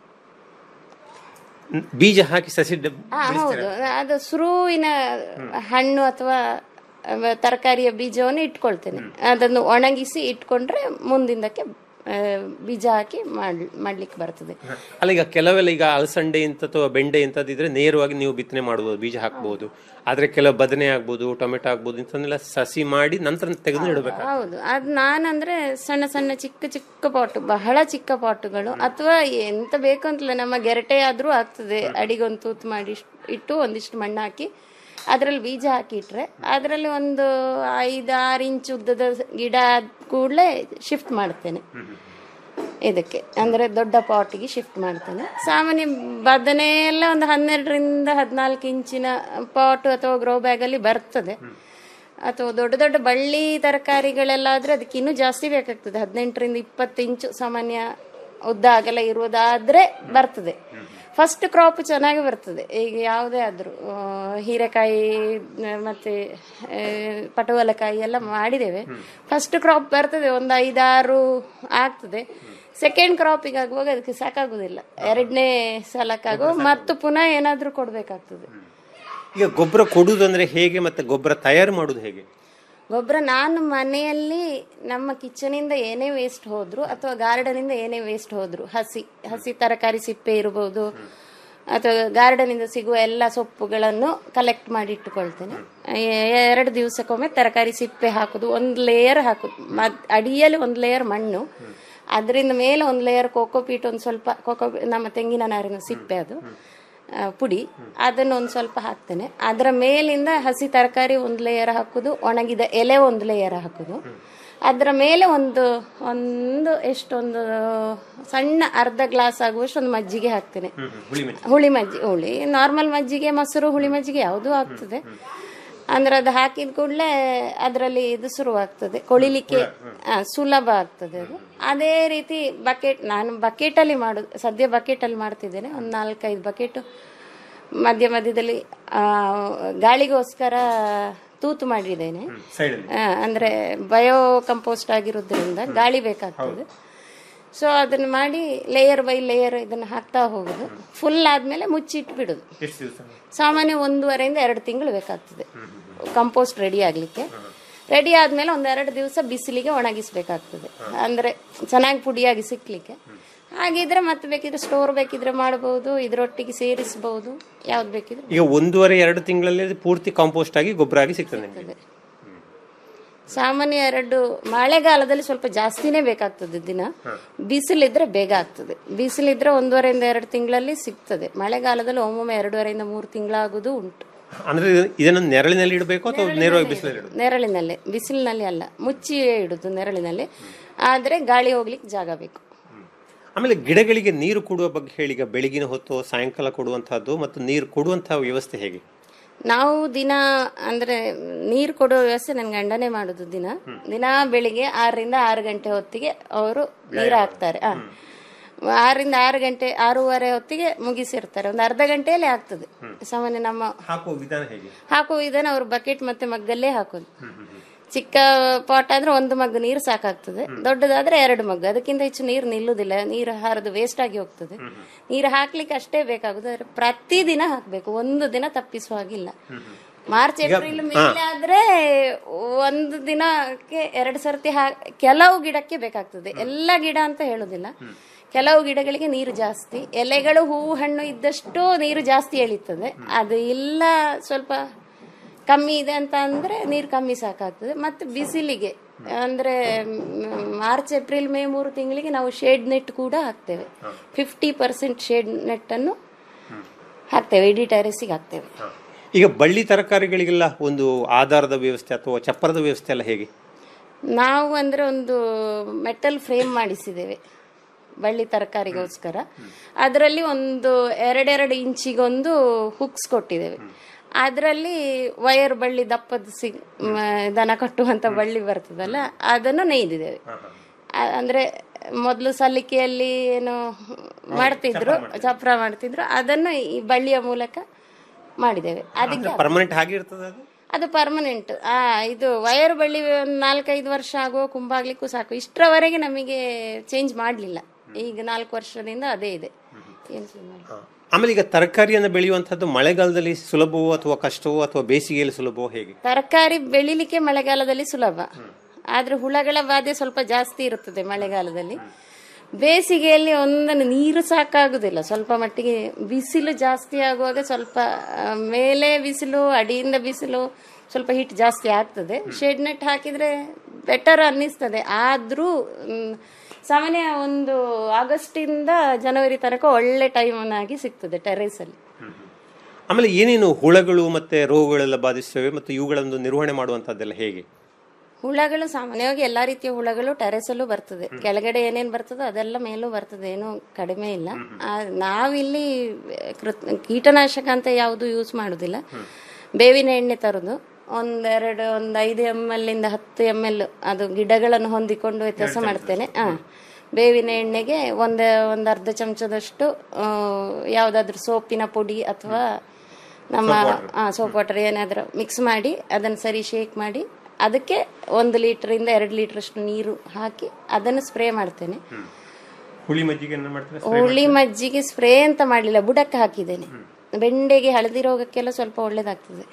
ನ್- ಬೀಜ ಹಾಕಿ ಸಸಿ ಡ- ಆ, ಹೌದು ಅದು ಸುರುವಿನ ಹಣ್ಣು ಅಥವಾ ಅವ ತರಕಾರಿಯ ಬೀಜವನ್ನು ಇಟ್ಕೊಳ್ತೇನೆ ಅದನ್ನು ಒಣಗಿಸಿ ಇಟ್ಕೊಂಡ್ರೆ ಮುಂದಿಂದಕ್ಕೆ ಆ, ಬೀಜ ಹಾಕಿ ಮಾಡ್ ಮಾಡ್ಲಿಕ್ಕೆ ಬರ್ತದೆ ಅಲ್ಲ ಈಗ ಕೆಲವೆಲ್ಲ ಈಗ ಅಲಸಂಡೆ ಇಂಥ ಅಥವಾ ಬೆಂಡೆ ಇಂಥದ್ದಿದ್ರೆ ನೇರವಾಗಿ ನೀವು ಬಿತ್ತನೆ ಮಾಡ್ಬೋದು ಬೀಜ ಹಾಕ್ಬೋದು ಆದ್ರೆ ಕೆಲವು ಬದನೆ ಆಗ್ಬೋದು ಟೊಮೆಟೊ ಆಗ್ಬೋದು ಇಂಥನ್ನೆಲ್ಲ ಸಸಿ ಮಾಡಿ ನಂತರ ತೆಗೆದು ಇಡಬೇಕು ಹೌದು ಅದು ನಾನಂದ್ರೆ ಸಣ್ಣ ಸಣ್ಣ ಚಿಕ್ಕ ಚಿಕ್ಕ ಪಾಟು ಬಹಳ ಚಿಕ್ಕ ಪಾಟುಗಳು ಅಥವಾ ಎಂತ ಬೇಕು ಅಂತಲ್ಲ ನಮ್ಮ ಗೆರಟೆ ಆದ್ರೂ ಆಗ್ತದೆ ಅಡಿಗೊಂದು ತೂತು ಮಾಡಿ ಇಷ್ಟ್- ಇಟ್ಟು ಒಂದಿಷ್ಟು ಮಣ್ಣು ಹಾಕಿ ಅದರಲ್ಲಿ ಬೀಜ ಹಾಕಿ ಇಟ್ರೆ ಅದರಲ್ಲಿ ಒಂದು ಐದಾರು ಇಂಚ್ ಉದ್ದದ ಗಿಡ ಆದ ಕೂಡಲೇ ಶಿಫ್ಟ್ ಮಾಡ್ತೇನೆ ಇದಕ್ಕೆ ಅಂದ್ರೆ ದೊಡ್ಡ ಪಾಟಿಗೆ ಶಿಫ್ಟ್ ಮಾಡ್ತೇನೆ ಸಾಮಾನ್ಯ ಬದನೆ ಎಲ್ಲ ಒಂದು ಹನ್ನೆರಡರಿಂದ ಹದಿನಾಲ್ಕು ಇಂಚಿನ ಪಾಟ್ ಅಥವಾ ಗ್ರೋ ಬ್ಯಾಗ್ ಅಲ್ಲಿ ಬರ್ತದೆ ಅಥವಾ ದೊಡ್ಡ ದೊಡ್ಡ ಬಳ್ಳಿ ತರಕಾರಿಗಳೆಲ್ಲ ಆದ್ರೆ ಅದಕ್ಕೆ ಇನ್ನೂ ಜಾಸ್ತಿ ಬೇಕಾಗ್ತದೆ ಹದಿನೆಂಟರಿಂದ ಇಪ್ಪತ್ತು ಇಂಚು ಸಾಮಾನ್ಯ ಉದ್ದ ಅಗಲ ಇರುವುದಾದ್ರೆ ಬರ್ತದೆ ಫಸ್ಟ್ ಕ್ರಾಪ್ ಚೆನ್ನಾಗಿ ಬರ್ತದೆ ಈಗ ಯಾವುದೇ ಆದ್ರೂ ಆ, ಹೀರೆಕಾಯಿ ಆ, ಮತ್ತೆ ಆ, ಪಟುವಲಕಾಯಿ ಎಲ್ಲ ಮಾಡಿದ್ದೇವೆ ಫಸ್ಟ್ ಕ್ರಾಪ್ ಬರ್ತದೆ ಒಂದು ಐದಾರು ಆಗ್ತದೆ ಸೆಕೆಂಡ್ ಕ್ರಾಪಿಗೆ ಆಗುವಾಗ ಅದಕ್ಕೆ ಸಾಕಾಗುದಿಲ್ಲ ಎರಡನೇ ಸಲಕ್ಕಾಗುವ ಮತ್ತು ಪುನಃ ಏನಾದ್ರೂ ಕೊಡ್ಬೇಕಾಗ್ತದೆ ಈಗ ಗೊಬ್ಬರ ಕೊಡುವುದಂದ್ರೆ ಹೇಗೆ ಮತ್ತೆ ಗೊಬ್ಬರ ತಯಾರು ಮಾಡುವುದು ಹೇಗೆ ಗೊಬ್ಬರ ನಾನು ಮನೆಯಲ್ಲಿ ನಮ್ಮ ಕಿಚನಿಂದ ಏನೇ ವೇಸ್ಟ್ ಹೋದ್ರು ಅಥವಾ ಗಾರ್ಡನಿಂದ ಏನೇ ವೇಸ್ಟ್ ಹೋದ್ರು ಹಸಿ ಹಸಿ ತರಕಾರಿ ಸಿಪ್ಪೆ ಇರಬಹುದು ಅಥವಾ ಗಾರ್ಡನಿಂದ ಸಿಗುವ ಎಲ್ಲ ಸೊಪ್ಪುಗಳನ್ನು ಕಲೆಕ್ಟ್ ಮಾಡಿ ಇಟ್ಟುಕೊಳ್ತೇನೆ ಎ- ಎರಡು ದಿವಸಕ್ಕೊಮ್ಮೆ ತರಕಾರಿ ಸಿಪ್ಪೆ ಹಾಕುದು ಒಂದು ಲೇಯರ್ ಹಾಕುದು ಮದ್ ಅಡಿಯಲ್ಲಿ ಒಂದು ಲೇಯರ್ ಮಣ್ಣು ಅದರಿಂದ ಮೇಲೆ ಒಂದು ಲೇಯರ್ ಕೋಕೋಪೀಟ್ ಒಂದು ಸ್ವಲ್ಪ ಕೋಕೋ ನಮ್ಮ ತೆಂಗಿನ ನಾರಿನ ಸಿಪ್ಪೆ ಅದು ಆ, ಪುಡಿ ಅದನ್ನು ಒಂದು ಸ್ವಲ್ಪ ಹಾಕ್ತೇನೆ ಅದರ ಮೇಲಿಂದ ಹಸಿ ತರಕಾರಿ ಒಂದು ಲೇಯರ್ ಹಾಕುದು ಒಣಗಿದ ಎಲೆ ಒಂದು ಲೇಯರ್ ಹಾಕುದು ಅದರ ಮೇಲೆ ಒಂದು ಒಂದು ಎಷ್ಟೊಂದು ಸಣ್ಣ ಅರ್ಧ ಗ್ಲಾಸ್ ಆಗುವಷ್ಟು ಒಂದು ಮಜ್ಜಿಗೆ ಹಾಕ್ತೇನೆ ಹುಳಿ ಮಜ್ಜಿಗೆ ಹುಳಿ ನಾರ್ಮಲ್ ಮಜ್ಜಿಗೆ ಮೊಸರು ಹುಳಿ ಮಜ್ಜಿಗೆ ಯಾವುದೂ ಆಗ್ತದೆ ಅಂದ್ರೆ ಅದು ಹಾಕಿದ ಕೂಡಲೇ ಅದರಲ್ಲಿ ಇದು ಶುರುವಾಗ್ತದೆ ಕೊಳಿಲಿಕ್ಕೆ ಆ, ಸುಲಭ ಆಗ್ತದೆ ಅದು ಅದೇ ರೀತಿ ಬಕೆಟ್ ನಾನು ಬಕೆಟಲ್ಲಿ ಮಾಡುದು ಸದ್ಯ ಬಕೆಟಲ್ಲಿ ಮಾಡ್ತಿದ್ದೇನೆ ಒಂದು ನಾಲ್ಕೈದು ಬಕೆಟ್ ಮಧ್ಯ ಮಧ್ಯದಲ್ಲಿ ಆ, ಗಾಳಿಗೋಸ್ಕರ ತೂತು ಮಾಡಿದ್ದೇನೆ ಆ, ಅಂದ್ರೆ ಬಯೋ ಕಂಪೋಸ್ಟ್ ಆಗಿರೋದ್ರಿಂದ ಗಾಳಿ ಬೇಕಾಗ್ತದೆ ಸೊ ಅದನ್ನ ಮಾಡಿ ಲೇಯರ್ ಬೈ ಲೇಯರ್ ಇದನ್ನ ಹಾಕ್ತಾ ಹೋಗುದು ಫುಲ್ ಆದ್ಮೇಲೆ ಮುಚ್ಚಿಟ್ಟು ಬಿಡುದು ಎಷ್ಟು ದಿವಸ ಸಾಮಾನ್ಯ ಒಂದೂವರೆಯಿಂದ ಎರಡು ತಿಂಗಳು ಬೇಕಾಗ್ತದೆ ಕಂಪೋಸ್ಟ್ ರೆಡಿ ಆಗ್ಲಿಕ್ಕೆ ರೆಡಿ ಆದ್ಮೇಲೆ ಒಂದೆರಡು ದಿವಸ ಬಿಸಿಲಿಗೆ ಒಣಗಿಸ್ಬೇಕಾಗ್ತದೆ ಅಂದ್ರೆ ಚೆನ್ನಾಗಿ ಪುಡಿಯಾಗಿ ಸಿಕ್ಲಿಕ್ಕೆ ಹಾಗಿದ್ರೆ ಮತ್ತೆ ಬೇಕಿದ್ರೆ ಸ್ಟೋರ್ ಬೇಕಿದ್ರೆ ಮಾಡಬಹುದು ಇದ್ರೊಟ್ಟಿಗೆ ಸೇರಿಸಬಹುದು ಯಾವ್ದು ಬೇಕಿದ್ರೆ ಈಗ ಒಂದೂವರೆ ಎರಡು ತಿಂಗಳಲ್ಲಿ ಅದು ಪೂರ್ತಿ ಕಾಂಪೋಸ್ಟ್ ಆಗಿ ಗೊಬ್ಬರ ಆಗಿ ಸಿಗ್ತದೆ ನಿಮಗೆ ಸಾಮಾನ್ಯ ಎರಡು ಮಳೆಗಾಲದಲ್ಲಿ ಸ್ವಲ್ಪ ಜಾಸ್ತಿನೇ ಬೇಕಾಗ್ತದೆ ದಿನ ಬಿಸಿಲಿದ್ರೆ ಬೇಗ ಆಗ್ತದೆ ಬಿಸಿಲಿದ್ರೆ ಒಂದೂವರೆಯಿಂದ ಎರಡು ತಿಂಗಳಲ್ಲಿ ಸಿಗ್ತದೆ ಮಳೆಗಾಲದಲ್ಲಿ ಒಮ್ಮೊಮ್ಮೆ ಎರಡೂವರೆಯಿಂದ ಮೂರು ತಿಂಗಳಾಗೋದು ಉಂಟು ಅಂದ್ರೆ ಇದನ್ನ ನೆರಳಿನಲ್ಲಿ ಇಡಬೇಕು ಅಥವಾ ನೇರವಾಗಿ ಬಿಸಿಲಲ್ಲಿ ಇಡಬೇಕು ನೆರಳಿನಲ್ಲೇ ಬಿಸಿಲಿನಲ್ಲಿ ಅಲ್ಲ ಮುಚ್ಚಿಯೇ ಇಡುದು ನೆರಳಿನಲ್ಲಿ ಆದ್ರೆ ಗಾಳಿ ಹೋಗ್ಲಿಕ್ಕೆ ಜಾಗ ಬೇಕು ಆಮೇಲೆ ಗಿಡಗಳಿಗೆ ನೀರು ಕೊಡುವ ಬಗ್ಗೆ ಹೇಳಿ ಈಗ ಬೆಳಗಿನ ಹೊತ್ತು ಸಾಯಂಕಾಲ ಕೊಡುವಂತಹದ್ದು ಮತ್ತು ನೀರು ಕೊಡುವಂತಹ ವ್ಯವಸ್ಥೆ ಹೇಗೆ ನಾವು ದಿನ ಅಂದ್ರೆ ನೀರು ಕೊಡುವ ವ್ಯವಸ್ಥೆ ನನ್ ಗಂಡನೇ ಮಾಡುದು ದಿನ ದಿನ ಬೆಳಿಗ್ಗೆ ಆರರಿಂದ ಆರು ಗಂಟೆ ಹೊತ್ತಿಗೆ ಅವರು ನೀರು ಹಾಕ್ತಾರೆ ಆ. ಆರರಿಂದ ಆರು ಗಂಟೆ ಆರೂವರೆ ಹೊತ್ತಿಗೆ ಮುಗಿಸಿರ್ತಾರೆ ಒಂದು ಅರ್ಧ ಗಂಟೆಯಲ್ಲಿ ಆಗ್ತದೆ ಸಾಮಾನ್ಯ ನಮ್ಮ ಹಾಕುವ ವಿಧಾನ ಹೇಗೆ ಹಾಕುವ ವಿಧಾನ ಅವರು ಬಕೆಟ್ ಮತ್ತೆ ಮಗ್ಗಲ್ಲೇ ಹಾಕೋದು ಚಿಕ್ಕ ಪಾಟ್ ಆದ್ರೆ ಒಂದು ಮಗ್ಗು ನೀರು ಸಾಕಾಗ್ತದೆ ದೊಡ್ಡದಾದ್ರೆ ಎರಡು ಮಗ್ಗು ಅದಕ್ಕಿಂತ ಹೆಚ್ಚು ನೀರು ನಿಲ್ಲುದಿಲ್ಲ ನೀರು ಹರಿದು ವೇಸ್ಟ್ ಆಗಿ ಹೋಗ್ತದೆ ನೀರು ಹಾಕ್ಲಿಕ್ಕೆ ಅಷ್ಟೇ ಬೇಕಾಗುದು ಆದ್ರೆ ಪ್ರತಿದಿನ ಹಾಕ್ಬೇಕು ಒಂದು ದಿನ ತಪ್ಪಿಸುವ ಹಾಗಿಲ್ಲ ಮಾರ್ಚ್ ಏಪ್ರಿಲ್ ಮೇಲೆ ಆದ್ರೆ ಒಂದು ದಿನಕ್ಕೆ ಎರಡು ಸರ್ತಿ ಹಾ ಕೆಲವು ಗಿಡಕ್ಕೆ ಬೇಕಾಗ್ತದೆ ಎಲ್ಲ ಗಿಡ ಅಂತ ಹೇಳುದಿಲ್ಲ ಕೆಲವು ಗಿಡಗಳಿಗೆ ನೀರು ಜಾಸ್ತಿ ಎಲೆಗಳು ಹೂವು ಹಣ್ಣು ಇದ್ದಷ್ಟು ನೀರು ಜಾಸ್ತಿ ಎಳೀತದೆ ಅದು ಇಲ್ಲ ಸ್ವಲ್ಪ ಕಮ್ಮಿ ಇದೆ ಅಂತ ಅಂದ್ರೆ ನೀರು ಕಮ್ಮಿ ಸಾಕಾಗ್ತದೆ ಮತ್ತೆ ಬಿಸಿಲಿಗೆ ಅಂದ್ರೆ ಮ್, ಮಾರ್ಚ್ ಏಪ್ರಿಲ್ ಮೇ ಮೂರು ತಿಂಗಳಿಗೆ ನಾವು ಶೇಡ್ ನೆಟ್ ಕೂಡ ಹಾಕ್ತೇವೆ ಫಿಫ್ಟಿ ಪರ್ಸೆಂಟ್ ಶೇಡ್ ನೆಟ್ ಅನ್ನು ಹಾಕ್ತೇವೆ ಇಡೀ ಟೆರೆಸಿಗೆ ಹಾಕ್ತೇವೆ ಈಗ ಬಳ್ಳಿ ತರಕಾರಿಗಳಿಗೆಲ್ಲ ಒಂದು ಆಧಾರದ ವ್ಯವಸ್ಥೆ ಅಥವಾ ಚಪ್ಪರದ ವ್ಯವಸ್ಥೆ ಎಲ್ಲ ಹೇಗೆ ನಾವು ಅಂದ್ರೆ ಒಂದು ಮೆಟಲ್ ಫ್ರೇಮ್ ಮಾಡಿಸಿದ್ದೇವೆ ಬಳ್ಳಿ ತರಕಾರಿಗೋಸ್ಕರ ಅದರಲ್ಲಿ ಒಂದು ಎರಡೆರಡು ಇಂಚಿಗೊಂದು ಹುಕ್ಸ್ ಕೊಟ್ಟಿದ್ದೇವೆ ಅದರಲ್ಲಿ ವಯರ್ ಬಳ್ಳಿ ದಪ್ಪದ ಸಿ ಮ, ದನ ಕಟ್ಟುವಂತ ಬಳ್ಳಿ ಬರ್ತದಲ್ಲ ಅದನ್ನು ನೇಯ್ದಿದ್ದೇವೆ ಆ- ಅಂದ್ರೆ ಮೊದಲು ಸಲ್ಲಿಕೆಯಲ್ಲಿ ಏನು ಮಾಡ್ತಿದ್ರು ಚಪ್ರ ಮಾಡ್ತಿದ್ರು ಅದನ್ನು ಈ ಬಳ್ಳಿಯ ಮೂಲಕ ಮಾಡಿದ್ದೇವೆ ಅದಕ್ಕೆ ಪರ್ಮನೆಂಟ್ ಹಾಗೆ ಇರ್ತದೆ ಅದು ಅದು ಪರ್ಮನೆಂಟ್ ಆ ಇದು ವಯರ್ ಬಳ್ಳಿ ಒಂದು ನಾಲ್ಕೈದು ವರ್ಷ ಆಗುವ ಕುಂಬಾಗ್ಲಿಕ್ಕೂ ಸಾಕು ಇಷ್ಟರವರೆಗೆ ನಮಗೆ ಚೇಂಜ್ ಮಾಡಲಿಲ್ಲ ಈಗ ನಾಲ್ಕು ವರ್ಷದಿಂದ ಅದೇ ಇದೆ ಏನು change ಮಾಡ್ಲಿಲ್ಲ. ಹ. ಆಮೇಲೆ ಈಗ ತರಕಾರಿಯನ್ನು ಬೆಳೆಯುವಂತಹದ್ದು ಮಳೆಗಾಲದಲ್ಲಿ ಸುಲಭವೋ ಅಥವಾ ಕಷ್ಟವೋ ಅಥವಾ ಬೇಸಿಗೆಯಲ್ಲಿ ಸುಲಭವೋ ಹೇಗೆ ತರಕಾರಿ ಬೆಳಿಲಿಕ್ಕೆ ಮಳೆಗಾಲದಲ್ಲಿ ಸುಲಭ ಆದ್ರೆ ಹುಳಗಳ ಬಾಧೆ ಸ್ವಲ್ಪ ಜಾಸ್ತಿ ಇರುತ್ತದೆ ಮಳೆಗಾಲದಲ್ಲಿ ಬೇಸಿಗೆಯಲ್ಲಿ ಒಂದನ್ನು ನೀರು ಸಾಕಾಗುದಿಲ್ಲ ಸ್ವಲ್ಪ ಮಟ್ಟಿಗೆ ಬಿಸಿಲು ಜಾಸ್ತಿ ಆಗುವಾಗ ಸ್ವಲ್ಪ ಆ, ಮೇಲೆ ಬಿಸಿಲು ಅಡಿಯಿಂದ ಬಿಸಿಲು ಸ್ವಲ್ಪ ಹೀಟ್ ಜಾಸ್ತಿ ಆಗ್ತದೆ ಶೇಡ್ ನೆಟ್ ಹಾಕಿದ್ರೆ ಬೆಟರ್ ಅನ್ನಿಸ್ತದೆ ಆದ್ರೂ ಮ್, ಸಾಮಾನ್ಯ ಒಂದು ಆಗಸ್ಟ್ ಇಂದ ಜನವರಿ ತನಕ ಒಳ್ಳೆ ಟೈಮ್ ಆಗಿ ಸಿಗ್ತದೆ ಟೆರೇಸ್ ಅಲ್ಲಿ ಆಮೇಲೆ ಏನೇನು ಹುಳಗಳು ಮತ್ತೆ ರೋಗಗಳೆಲ್ಲ ಬಾಧಿಸ್ತವೆ ಮತ್ತು ಇವುಗಳನ್ನು ನಿರ್ವಹಣೆ ಮಾಡುವಂತಹದ್ದೆಲ್ಲ ಹೇಗೆ ಹುಳಗಳು ಸಾಮಾನ್ಯವಾಗಿ ಎಲ್ಲಾ ರೀತಿಯ ಹುಳಗಳು ಟೆರೆಸಲ್ಲೂ ಬರ್ತದೆ ಕೆಳಗಡೆ ಏನೇನ್ ಬರ್ತದೋ ಅದೆಲ್ಲ ಮೇಲೂ ಬರ್ತದೆ ಏನು ಕಡಿಮೆ ಇಲ್ಲ ಆ, ನಾವಿಲ್ಲಿ ಕೃತ್- ಕೀಟನಾಶಕ ಅಂತ ಯಾವುದು ಯೂಸ್ ಮಾಡುದಿಲ್ಲ ಬೇವಿನ ಎಣ್ಣೆ ತರುದು ಒಂದೆರಡು ಒಂದು ಐದು ಎಮ್ ಎಲ್ ಇಂದ ಹತ್ತು ಎಮ್ ಎಲ್ ಅದು ಗಿಡಗಳನ್ನು ಹೊಂದಿಕೊಂಡು ವ್ಯತ್ಯಾಸ ಮಾಡ್ತೇನೆ ಆ ಬೇವಿನ ಎಣ್ಣೆಗೆ ಒಂದ ಒಂದು ಅರ್ಧ ಚಮಚದಷ್ಟು ಆ, ಯಾವ್ದಾದ್ರು ಸೋಪಿನ ಪುಡಿ ಅಥವಾ ನಮ್ಮ ಸೋಪ್ ವಾಟರ್ ಏನಾದರೂ ಮಿಕ್ಸ್ ಮಾಡಿ ಅದನ್ನು ಸರಿ ಶೇಕ್ ಮಾಡಿ ಅದಕ್ಕೆ ಒಂದು ಲೀಟರಿಂದ ಎರಡು ಲೀಟರ್ ನೀರು ಹಾಕಿ ಅದನ್ನು ಸ್ಪ್ರೇ ಮಾಡ್ತೇನೆ ಹುಳಿ ಮಜ್ಜಿಗೆ ಮಾಡ್ತಾರೆ ಹುಳಿ ಮಜ್ಜಿಗೆ ಸ್ಪ್ರೇ ಅಂತ ಮಾಡಲಿಲ್ಲ ಬುಡಕ್ಕೆ ಹಾಕಿದ್ದೇನೆ ಬೆಂಡೆಗೆ ಹಳದಿ ರೋಗಕ್ಕೆಲ್ಲ ಸ್ವಲ್ಪ ಒಳ್ಳೇದಾಗ್ತದೆ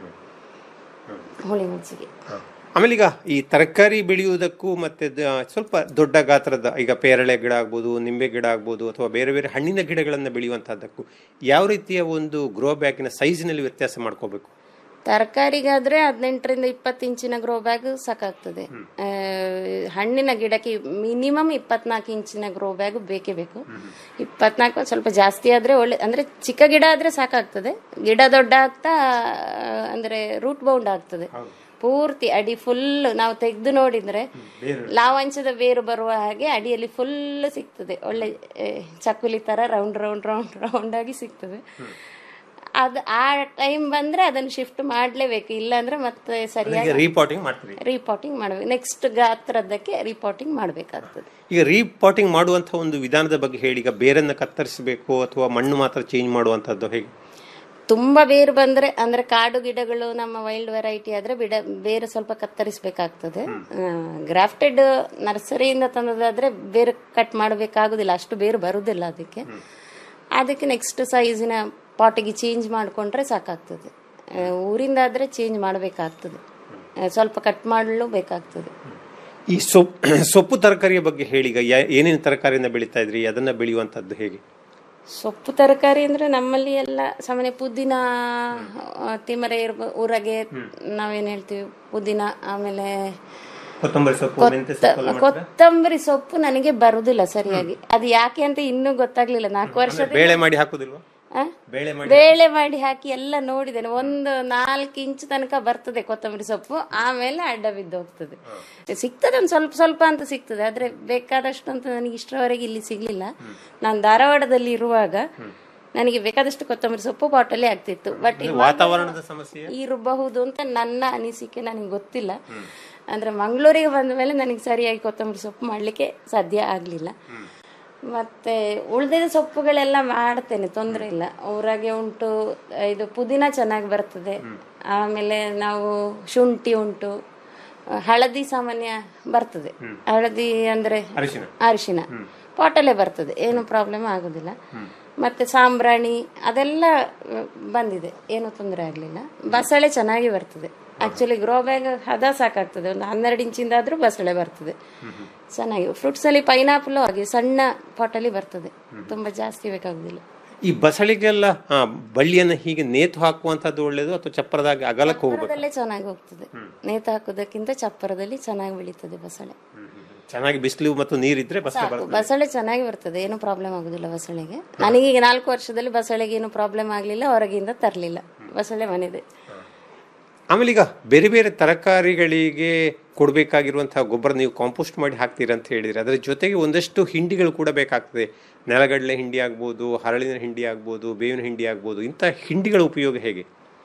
ಹುಳಿ ಮಜ್ಜಿಗೆ ಆಮೇಲೆ ಈಗ ಈ ತರಕಾರಿ ಬೆಳೆಯುವುದಕ್ಕೂ ಮತ್ತೆ ದ- ಸ್ವಲ್ಪ ದೊಡ್ಡ ಗಾತ್ರದ ಈಗ ಪೇರಳೆ ಗಿಡ ಆಗ್ಬೋದು ನಿಂಬೆ ಗಿಡ ಆಗ್ಬೋದು ಅಥವಾ ಬೇರೆ ಬೇರೆ ಹಣ್ಣಿನ ಗಿಡಗಳನ್ನು ಬೆಳೆಯುವಂತಹದ್ದಕ್ಕೂ ಯಾವ ರೀತಿಯ ಒಂದು ಗ್ರೋ ಬ್ಯಾಗಿನ ಸೈಜ್ನಲ್ಲಿ ವ್ಯತ್ಯಾಸ ಮಾಡ್ಕೋಬೇಕು ತರಕಾರಿಗಾದ್ರೆ ಹದಿನೆಂಟರಿಂದ ಇಪ್ಪತ್ತು ಇಂಚಿನ ಗ್ರೋ ಬ್ಯಾಗ್ ಸಾಕಾಗ್ತದೆ ಆ, ಹಣ್ಣಿನ ಗಿಡಕ್ಕೆ ಮಿನಿಮಮ್ ಇಪ್ಪತ್ನಾಲ್ಕು ಇಂಚಿನ ಗ್ರೋ ಬ್ಯಾಗ್ ಬೇಕೇ ಬೇಕು ಇಪ್ಪತ್ನಾಲ್ಕು ಸ್ವಲ್ಪ ಜಾಸ್ತಿ ಆದ್ರೆ ಒಳ್ಳೆ ಅಂದ್ರೆ ಚಿಕ್ಕ ಗಿಡ ಆದ್ರೆ ಸಾಕಾಗ್ತದೆ ಗಿಡ ದೊಡ್ಡ ಆಗ್ತಾ ಆ, ಅಂದ್ರೆ ರೂಟ್ ಬೌಂಡ್ ಆಗ್ತದೆ ಪೂರ್ತಿ ಅಡಿ ಫುಲ್ ನಾವು ತೆಗೆದು ನೋಡಿದ್ರೆ ಲಾವಂಚದ ಬೇರು ಬರುವ ಹಾಗೆ ಅಡಿಯಲ್ಲಿ ಫುಲ್ ಸಿಗ್ತದೆ ಒಳ್ಳೆ ಆ, ಚಕ್ಕುಲಿ ತರ ರೌಂಡ್ ರೌಂಡ್ ರೌಂಡ್ ರೌಂಡ್ ಆಗಿ ಸಿಗ್ತದೆ ಅದ್ ಆ ಟೈಮ್ ಬಂದ್ರೆ ಅದನ್ನ ಶಿಫ್ಟ್ ಮಾಡ್ಲೇಬೇಕು ಇಲ್ಲಾಂದ್ರೆ ಮತ್ತೆ ಸರಿಯಾಗಿ ಈಗ ರೀಪಾಟಿಂಗ್ ಮಾಡ್ತೀವಿ ರೀಪಾಟಿಂಗ್ ಮಾಡ್ಬೇಕು ನೆಕ್ಸ್ಟ್ ಗಾತ್ರದಕ್ಕೆ ರೀಪಾಟಿಂಗ್ ಮಾಡ್ಬೇಕಾಗ್ತದೆ ಈಗ ರೀಪಾಟಿಂಗ್ ಮಾಡುವಂತಹ ಒಂದು ವಿಧಾನದ ಬಗ್ಗೆ ಹೇಳಿ ಈಗ ಬೇರನ್ನ ಕತ್ತರಿಸಬೇಕು ಅಥವಾ ಮಣ್ಣು ಮಾತ್ರ ಚೇಂಜ್ ಮಾಡುವಂತಹದ್ದು ಹೇಗೆ ತುಂಬಾ ಬೇರು ಬಂದ್ರೆ ಅಂದ್ರೆ ಕಾಡು ಗಿಡಗಳು ನಮ್ಮ ವೈಲ್ಡ್ ವೆರೈಟಿ ಆದ್ರೆ ಬಿಡ ಬೇರು ಸ್ವಲ್ಪ ಕತ್ತರಿಸಬೇಕಾಗ್ತದೆ ಗ್ರಾಫ್ಟೆಡ್ ನರ್ಸರಿಯಿಂದ ತಂದದಾದ್ರೆ ಬೇರು ಕಟ್ ಮಾಡಬೇಕಾಗುದಿಲ್ಲ ಅಷ್ಟು ಬೇರು ಬರುದಿಲ್ಲ ಅದಕ್ಕೆ ಅದಕ್ಕೆ ನೆಕ್ಸ್ಟ್ ಸೈಜಿನ ಪಾಟಿಗೆ ಚೇಂಜ್ ಮಾಡಿಕೊಂಡ್ರೆ ಸಾಕಾಗ್ತದೆ ಆ, ಊರಿಂದ ಆದ್ರೆ ಚೇಂಜ್ ಮಾಡಬೇಕಾಗ್ತದೆ ಆ, ಸ್ವಲ್ಪ ಕಟ್ ಮಾಡಲು ಬೇಕಾಗ್ತದೆ ಈ ಸೊಪ್ಪು ಸೊಪ್ಪು ತರಕಾರಿಯ ಬಗ್ಗೆ ಹೇಳಿ ಈಗ ಯಾ- ಏನೇನು ತರಕಾರಿಯನ್ನ ಬೆಳೀತಾ ಇದ್ರಿ ಅದನ್ನ ಬೆಳೆಯುವಂತದ್ದು ಹೇಗೆ ಸೊಪ್ಪು ತರಕಾರಿ ಅಂದ್ರೆ ನಮ್ಮಲ್ಲಿ ಎಲ್ಲ ಸಾಮಾನ್ಯ ಪುದೀನ ಆ, ತಿಮರೆ ಇರ್ಬೋದು ಊರಗೆ ನಾವೇನ್ ಹೇಳ್ತೀವಿ ಪುದೀನ ಆಮೇಲೆ ಕೊತ್ತಂಬರಿ ಸೊಪ್ಪು ಮೆಂತ್ಯ ಸೊಪ್ಪು ಎಲ್ಲ ಮಾಡ್ತೀರಾ? ಕೊತ್ತಂಬರಿ ಸೊಪ್ಪು ನನಗೆ ಬರುದಿಲ್ಲ ಸರಿಯಾಗಿ ಅದು ಯಾಕೆ ಅಂತ ಇನ್ನೂ ಗೊತ್ತಾಗ್ಲಿಲ್ಲ ನಾಲ್ಕು ವರ್ಷದ ಬೇಳೆ ಮಾಡಿ ಹಾಕುದಿಲ್ವಾ ಆ? ಬೇಳೆ ಮಾಡಿ ಬೇಳೆ ಮಾಡಿ ಹಾಕಿ ಎಲ್ಲ ನೋಡಿದ್ದೇನೆ ಒಂದು ನಾಲ್ಕು ಇಂಚು ತನಕ ಬರ್ತದೆ ಕೊತ್ತಂಬರಿ ಸೊಪ್ಪು ಆಮೇಲೆ ಅಡ್ಡ ಬಿದ್ದು ಹೋಗ್ತದೆ ಸಿಗ್ತದೆ ಒಂದು ಸ್ವಲ್ಪ ಸ್ವಲ್ಪ ಅಂತ ಸಿಗ್ತದೆ ಆದ್ರೆ ಬೇಕಾದಷ್ಟು ಅಂತ ನನಗೆ ಇಷ್ಟರವರೆಗೆ ಇಲ್ಲಿ ಸಿಗ್ಲಿಲ್ಲ ನಾನು ಧಾರವಾಡದಲ್ಲಿ ಇರುವಾಗ ನನಗೆ ಬೇಕಾದಷ್ಟು ಕೊತ್ತಂಬರಿ ಸೊಪ್ಪು ಬಾಟಲಿ ಆಗ್ತಿತ್ತು ಬಟ್ ವಾತಾವರಣದ ಸಮಸ್ಯೆ ಇರಬಹುದು ಅಂತ ನನ್ನ ಅನಿಸಿಕೆ ನನಗೆ ಗೊತ್ತಿಲ್ಲ ಅಂದ್ರೆ ಮಂಗಳೂರಿಗೆ ಬಂದ ಮೇಲೆ ನನಗೆ ಸರಿಯಾಗಿ ಕೊತ್ತಂಬರಿ ಸೊಪ್ಪು ಮಾಡಲಿಕ್ಕೆ ಸಾಧ್ಯ ಆಗಲಿಲ್ಲ ಮತ್ತೆ ಉಳಿದಿದ ಸೊಪ್ಪುಗಳೆಲ್ಲ ಮಾಡ್ತೇನೆ ತೊಂದರೆ ಇಲ್ಲ ಊರಾಗೆ ಉಂಟು ಇದು ಪುದೀನ ಚೆನ್ನಾಗಿ ಬರ್ತದೆ ಆಮೇಲೆ ನಾವು ಶುಂಠಿ ಉಂಟು ಹಳದಿ ಸಾಮಾನ್ಯ ಬರ್ತದೆ ಹಳದಿ ಅಂದ್ರೆ ಅರಿಶಿನ ಅರಿಶಿನ ಪಾಟಲ್ಲೇ ಬರ್ತದೆ ಏನು ಪ್ರಾಬ್ಲಮ್ ಆಗೋದಿಲ್ಲ ಮತ್ತೆ ಸಾಂಬ್ರಾಣಿ ಅದೆಲ್ಲ ಅಹ್, ಬಂದಿದೆ ಏನು ತೊಂದರೆ ಆಗಲಿಲ್ಲ ಬಸಳೆ ಚೆನ್ನಾಗಿ ಬರ್ತದೆ ಆಕ್ಚುಲಿ ಗ್ರೋ ಬ್ಯಾಗ್ ಹದ ಸಾಕಾಗ್ತದೆ ಒಂದು ಹನ್ನೆರಡು ಇಂಚಿಂದ ಆದ್ರೂ ಬಸಳೆ ಬರ್ತದೆ ಚೆನ್ನಾಗಿ ಫ್ರೂಟ್ಸ್ ಅಲ್ಲಿ ಪೈನಾಪಲ್ ಹಾಗೆ ಸಣ್ಣ ಪಾಟಲ್ಲಿ ಬರ್ತದೆ ತುಂಬಾ ಜಾಸ್ತಿ ಬೇಕಾಗುದಿಲ್ಲ ಈ ಬಸಳಿಗೆಲ್ಲ ಆ, ಬಳ್ಳಿಯನ್ನ ಹೀಗೆ ನೇತು ಹಾಕುವಂತದ್ದು ಒಳ್ಳೇದು ಅಥವಾ ಚಪ್ಪರದಾಗ ಅಗಲಕ್ಕೆ ಹೋಗ್ಬೇಕು ಚಪ್ಪರದಲ್ಲೇ ಚೆನ್ನಾಗಿ ಹೋಗ್ತದೆ ನೇತು ಹಾಕೋದಕ್ಕಿಂತ ಚಪ್ಪರದಲ್ಲಿ ಚೆನ್ನಾಗಿ ಬೆಳೀತದೆ ಬಸಳೆ ಚೆನ್ನಾಗಿ ಬಿಸಿಲು ಮತ್ತು ನೀರಿದ್ರೆ ಬಸಳೆ ಸಾಕು ಬರ್ತದೆ ಬಸಳೆ ಚೆನ್ನಾಗಿ ಬರ್ತದೆ ಏನು ಪ್ರಾಬ್ಲಮ್ ಆಗುದಿಲ್ಲ ಬಸಳೆಗೆ ನನಗೀಗ ನಾಲ್ಕು ವರ್ಷದಲ್ಲಿ ಬಸಳೆಗೆ ಏನು ಪ್ರಾಬ್ಲಮ್ ಆಗಲಿಲ್ಲ ಹೊರಗಿಂದ ತರಲಿಲ್ಲ ಬಸಳೆ ಮನೆದೆ ಆಮೇಲೆ ಈಗ ಬೇರೆ ಬೇರೆ ತರಕಾರಿಗಳಿಗೆ ಕೊಡಬೇಕಾಗಿರುವಂತಹ ಗೊಬ್ಬರ ನೀವು ಕಾಂಪೋಸ್ಟ್ ಮಾಡಿ ಹಾಕ್ತೀರಾ ಅಂತ ಹೇಳಿದ್ರೆ ಅದರ ಜೊತೆಗೆ ಒಂದಷ್ಟು ಹಿಂಡಿಗಳು ಕೂಡ ಬೇಕಾಗ್ತದೆ ನೆಲಗಡಲೆ ಹಿಂಡಿ ಆಗ್ಬೋದು ಹರಳಿನ ಹಿಂಡಿ ಆಗ್ಬೋದು ಬೇವಿನ ಹಿಂಡಿ ಆಗ್ಬೋದು ಇಂಥ ಹಿಂಡಿಗಳ ಉಪಯೋಗ ಹೇಗೆ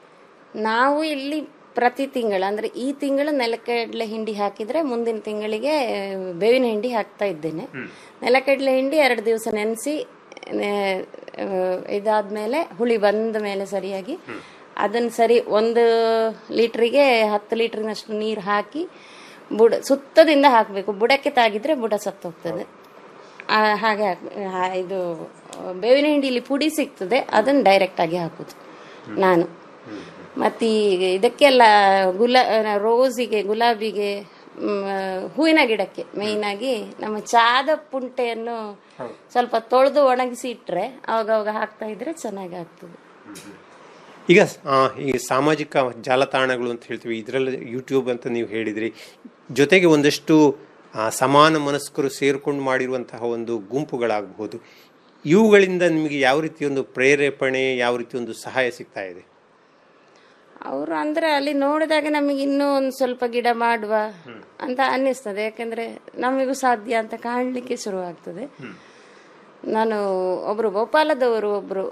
ನಾವು ಇಲ್ಲಿ ಪ್ರತಿ ತಿಂಗಳು ಅಂದ್ರೆ ಈ ತಿಂಗಳು ನೆಲಕಡಲೆ ಹಿಂಡಿ ಹಾಕಿದ್ರೆ ಮುಂದಿನ ತಿಂಗಳಿಗೆ ಬೇವಿನ ಹಿಂಡಿ ಹಾಕ್ತಾ ಇದ್ದೇನೆ ನೆಲಕಡಲೆ ಹಿಂಡಿ ಎರಡು ದಿವಸ ನೆನೆಸಿ ಇದಾದ್ಮೇಲೆ ಹುಳಿ ಬಂದ ಮೇಲೆ ಸರಿಯಾಗಿ ಅದನ್ನ ಸರಿ ಒಂದು ಲೀಟ್ರಿಗೆ ಹತ್ತು ಲೀಟ್ರಿನಷ್ಟು ನೀರು ಹಾಕಿ ಬುಡ ಸುತ್ತದಿಂದ ಹಾಕಬೇಕು ಬುಡಕ್ಕೆ ತಾಗಿದ್ರೆ ಬುಡ ಸತ್ತೋಗ್ತದೆ ಆ, ಹಾಗೆ ಹಾಕ್- ಹಾ- ಇದು ಬೇವಿನ ಹಿಂಡಿಲಿ ಪುಡಿ ಸಿಗ್ತದೆ ಅದನ್ನು ಡೈರೆಕ್ಟ್ ಆಗಿ ಹಾಕುದು ನಾನು ಮತ್ತೆ ಈ ಇದಕ್ಕೆಲ್ಲ ಗುಲಾ ರೋಸಿಗೆ ಗುಲಾಬಿಗೆ ಮ್, ಹೂವಿನ ಗಿಡಕ್ಕೆ ಮೇಯ್ನ್ ಆಗಿ ನಮ್ಮ ಚಾದ ಪುಂಟೆಯನ್ನು ಸ್ವಲ್ಪ ತೊಳೆದು ಒಣಗಿಸಿ ಇಟ್ರೆ ಅವಾಗ ಅವಾಗ ಹಾಕ್ತಾ ಇದ್ರೆ ಚೆನ್ನಾಗಿ ಆಗ್ತದೆ ಈಗ ಆ, ಈ ಸಾಮಾಜಿಕ ಜಾಲತಾಣಗಳು ಅಂತ ಹೇಳ್ತೀವಿ ಇದರಲ್ಲಿ ಯೂಟ್ಯೂಬ್ ಅಂತ ನೀವು ಹೇಳಿದ್ರಿ ಜೊತೆಗೆ ಒಂದಷ್ಟು ಆ, ಸಮಾನ ಮನಸ್ಕರು ಸೇರ್ಕೊಂಡು ಮಾಡಿರುವಂತಹ ಒಂದು ಗುಂಪುಗಳಾಗಬಹುದು ಇವುಗಳಿಂದ ನಿಮಗೆ ಯಾವ ರೀತಿ ಒಂದು ಪ್ರೇರೇಪಣೆ ಯಾವ ರೀತಿ ಒಂದು ಸಹಾಯ ಸಿಗ್ತಾ ಇದೆ ಅವರು ಅಂದ್ರೆ ಅಲ್ಲಿ ನೋಡಿದಾಗ ನಮಗೆ ಇನ್ನೂ ಒಂದು ಸ್ವಲ್ಪ ಗಿಡ ಮಾಡುವ ಅಂತ ಅನ್ನಿಸ್ತದೆ ಯಾಕಂದ್ರೆ ನಮಗೂ ಸಾಧ್ಯ ಅಂತ ಕಾಣಲಿಕ್ಕೆ ಶುರುವಾಗ್ತದೆ ನಾನು ಒಬ್ರು ಭೋಪಾಲದವರು ಒಬ್ರು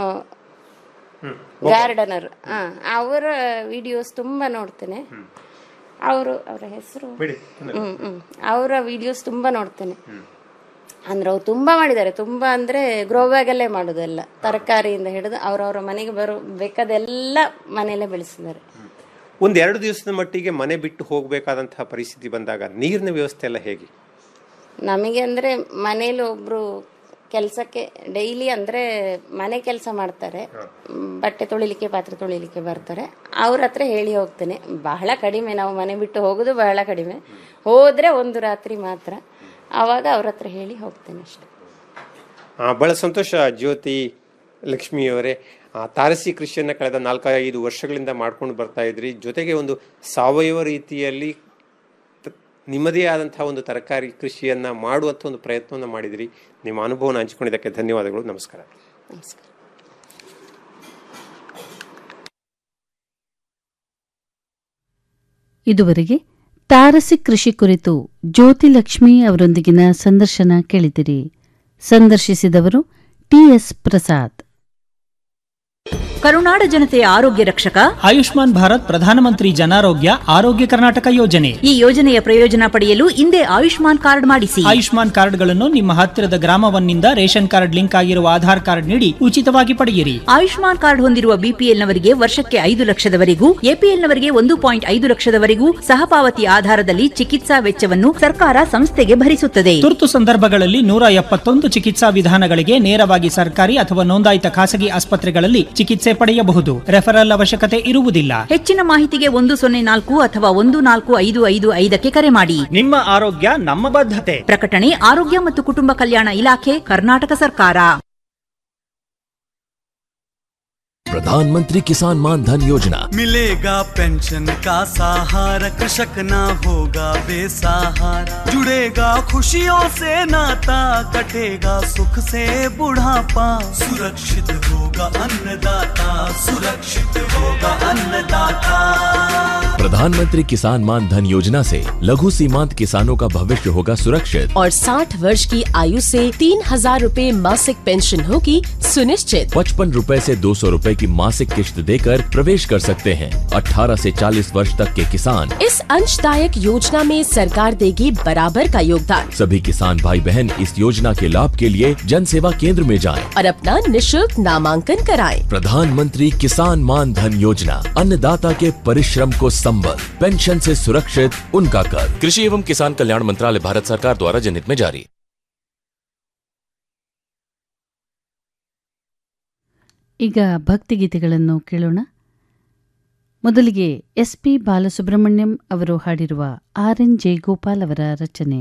ಗಾರ್ಡನರ್ ಅವರ ವಿಡಿಯೋಸ್ ತುಂಬಾ ನೋಡ್ತೇನೆ ಅವರು ಅವರ ಹೆಸರು ಹ್ಮ್ ಹ್ಮ್ ಅವರ ವಿಡಿಯೋಸ್ ತುಂಬಾ ನೋಡ್ತೇನೆ ಅಂದ್ರೆ ಅವ್ರು ತುಂಬಾ ಮಾಡಿದ್ದಾರೆ ತುಂಬಾ ಅಂದ್ರೆ ಗ್ರೋ ಬ್ಯಾಗ್ ಅಲ್ಲೇ ಮಾಡುದೆಲ್ಲ ತರಕಾರಿಯಿಂದ ಹಿಡಿದು ಅವ್ರವ್ರ ಮನೆಗೆ ಬರೋ ಬೇಕಾದೆಲ್ಲ ಮನೆಯಲ್ಲೇ ಬೆಳೆಸಿದ್ದಾರೆ ಒಂದು ಎರಡು ದಿವಸದ ಮಟ್ಟಿಗೆ ಮನೆ ಬಿಟ್ಟು ಹೋಗಬೇಕಾದಂತಹ ಪರಿಸ್ಥಿತಿ ಬಂದಾಗ ನೀರಿನ ವ್ಯವಸ್ಥೆ ಎಲ್ಲ ಹೇಗೆ ನಮಗೆ ಅಂದ್ರೆ ಮನೇಲಿ ಒಬ್ರು ಕೆಲಸಕ್ಕೆ ಡೈಲಿ ಅಂದ್ರೆ ಮನೆ ಕೆಲಸ ಮಾಡ್ತಾರೆ ಮ್, ಬಟ್ಟೆ ತೊಳಿಲಿಕ್ಕೆ ಪಾತ್ರೆ ತೊಳಿಲಿಕ್ಕೆ ಬರ್ತಾರೆ ಅವ್ರ ಹತ್ರ ಹೇಳಿ ಹೋಗ್ತೇನೆ ಬಹಳ ಕಡಿಮೆ ನಾವು ಮನೆ ಬಿಟ್ಟು ಹೋಗೋದು ಬಹಳ ಕಡಿಮೆ ಹೋದ್ರೆ ಒಂದು ರಾತ್ರಿ ಮಾತ್ರ ಆವಾಗ ಅವ್ರ ಹತ್ರ ಹೇಳಿ ಹೋಗ್ತೇನೆ ಅಷ್ಟೆ ಆ, ಬಹಳ ಸಂತೋಷ ಜ್ಯೋತಿ ಲಕ್ಷ್ಮಿಯವರೇ ಆ, ತಾರಸಿ ಕೃಷಿಯನ್ನ ಕಳೆದ ನಾಲ್ಕೈದು ವರ್ಷಗಳಿಂದ ಮಾಡ್ಕೊಂಡು ಬರ್ತಾ ಇದ್ರಿ ಜೊತೆಗೆ ಒಂದು ಸಾವಯವ ರೀತಿಯಲ್ಲಿ ತ- ನಿಮ್ಮದೇ ಆದಂತಹ ಒಂದು ತರಕಾರಿ ಕೃಷಿಯನ್ನ ಮಾಡುವಂಥ ಒಂದು ಪ್ರಯತ್ನವನ್ನು ಮಾಡಿದ್ರಿ ನಿಮ್ಮ ಅನುಭವನ ಹಂಚಿಕೊಂಡಿದ್ದಕ್ಕೆ ಧನ್ಯವಾದಗಳು ನಮಸ್ಕಾರ ನಮಸ್ಕಾರ ಇದುವರೆಗೆ ತಾರಸಿ ಕೃಷಿ ಕುರಿತು ಜ್ಯೋತಿಲಕ್ಷ್ಮಿ ಅವರೊಂದಿಗಿನ ಸಂದರ್ಶನ ಕೇಳಿದಿರಿ ಸಂದರ್ಶಿಸಿದವರು ಟಿಎಸ್ ಪ್ರಸಾದ್ ಕರುನಾಡ ಜನತೆಯ ಆರೋಗ್ಯ ರಕ್ಷಕ ಆಯುಷ್ಮಾನ್ ಭಾರತ್ ಪ್ರಧಾನಮಂತ್ರಿ ಜನಾರೋಗ್ಯ ಆರೋಗ್ಯ ಕರ್ನಾಟಕ ಯೋಜನೆ ಈ ಯೋಜನೆಯ ಪ್ರಯೋಜನ ಪಡೆಯಲು ಹಿಂದೆ ಆಯುಷ್ಮಾನ್ ಕಾರ್ಡ್ ಮಾಡಿಸಿ ಆಯುಷ್ಮಾನ್ ಕಾರ್ಡ್ಗಳನ್ನು ನಿಮ್ಮ ಹತ್ತಿರದ ಗ್ರಾಮವನ್ನಿಂದ ರೇಷನ್ ಕಾರ್ಡ್ ಲಿಂಕ್ ಆಗಿರುವ ಆಧಾರ್ ಕಾರ್ಡ್ ನೀಡಿ ಉಚಿತವಾಗಿ ಪಡೆಯಿರಿ ಆಯುಷ್ಮಾನ್ ಕಾರ್ಡ್ ಹೊಂದಿರುವ ಬಿಪಿಎಲ್ನವರಿಗೆ ವರ್ಷಕ್ಕೆ ಐದು ಲಕ್ಷದವರೆಗೂ ಎಪಿಎಲ್ನವರಿಗೆ ಒಂದು ಪಾಯಿಂಟ್ ಐದು ಲಕ್ಷದವರೆಗೂ ಸಹಪಾವತಿ ಆಧಾರದಲ್ಲಿ ಚಿಕಿತ್ಸಾ ವೆಚ್ಚವನ್ನು ಸರ್ಕಾರ ಸಂಸ್ಥೆಗೆ ಭರಿಸುತ್ತದೆ ತುರ್ತು ಸಂದರ್ಭಗಳಲ್ಲಿ ನೂರ ಎಪ್ಪತ್ತೊಂದು ಚಿಕಿತ್ಸಾ ವಿಧಾನಗಳಿಗೆ ನೇರವಾಗಿ ಸರ್ಕಾರಿ ಅಥವಾ ನೋಂದಾಯಿತ ಖಾಸಗಿ ಆಸ್ಪತ್ರೆಗಳಲ್ಲಿ ಚಿಕಿತ್ಸೆ ಪಡೆಯಬಹುದು ರೆಫರಲ್ ಅವಶ್ಯಕತೆ ಇರುವುದಿಲ್ಲ ಹೆಚ್ಚಿನ ಮಾಹಿತಿಗೆ ಒಂದು ಸೊನ್ನೆ ನಾಲ್ಕು ಅಥವಾ ಒಂದು ನಾಲ್ಕು ಐದು ಐದು ಐದಕ್ಕೆ ಕರೆ ಮಾಡಿ ನಿಮ್ಮ ಆರೋಗ್ಯ ನಮ್ಮ ಬದ್ಧತೆ ಪ್ರಕಟಣೆ ಆರೋಗ್ಯ ಮತ್ತು ಕುಟುಂಬ ಕಲ್ಯಾಣ ಇಲಾಖೆ ಕರ್ನಾಟಕ ಸರ್ಕಾರ प्रधानमंत्री किसान मान धन योजना मिलेगा पेंशन का सहारा कृषक ना होगा बेसहारा जुड़ेगा खुशियों से नाता कटेगा सुख से बुढ़ापा सुरक्षित होगा अन्नदाता सुरक्षित होगा अन्नदाता प्रधानमंत्री किसान मान धन योजना से लघु सीमांत किसानों का भविष्य होगा सुरक्षित और 60 वर्ष की आयु से तीन हजार रूपए मासिक पेंशन होगी सुनिश्चित पचपन रूपए से दो सौ रूपए की मासिक किश्त देकर प्रवेश कर सकते हैं 18 से 40 वर्ष तक के किसान इस अंशदायक योजना में सरकार देगी बराबर का योगदान सभी किसान भाई बहन इस योजना के लाभ के लिए जन सेवा केंद्र में जाएं। और अपना निशुल्क नामांकन कराएं। प्रधानमंत्री किसान मान धन योजना अन्नदाता के परिश्रम को संबल पेंशन से सुरक्षित उनका कर कृषि एवं किसान कल्याण मंत्रालय भारत सरकार द्वारा जनहित में जारी ಈಗ ಭಕ್ತಿಗೀತೆಗಳನ್ನು ಕೇಳೋಣ ಮೊದಲಿಗೆ ಎಸ್ ಪಿ ಬಾಲಸುಬ್ರಹ್ಮಣ್ಯಂ ಅವರು ಹಾಡಿರುವ ಆರ್ ಎನ್ ಜಯಗೋಪಾಲ್ ಅವರ ರಚನೆ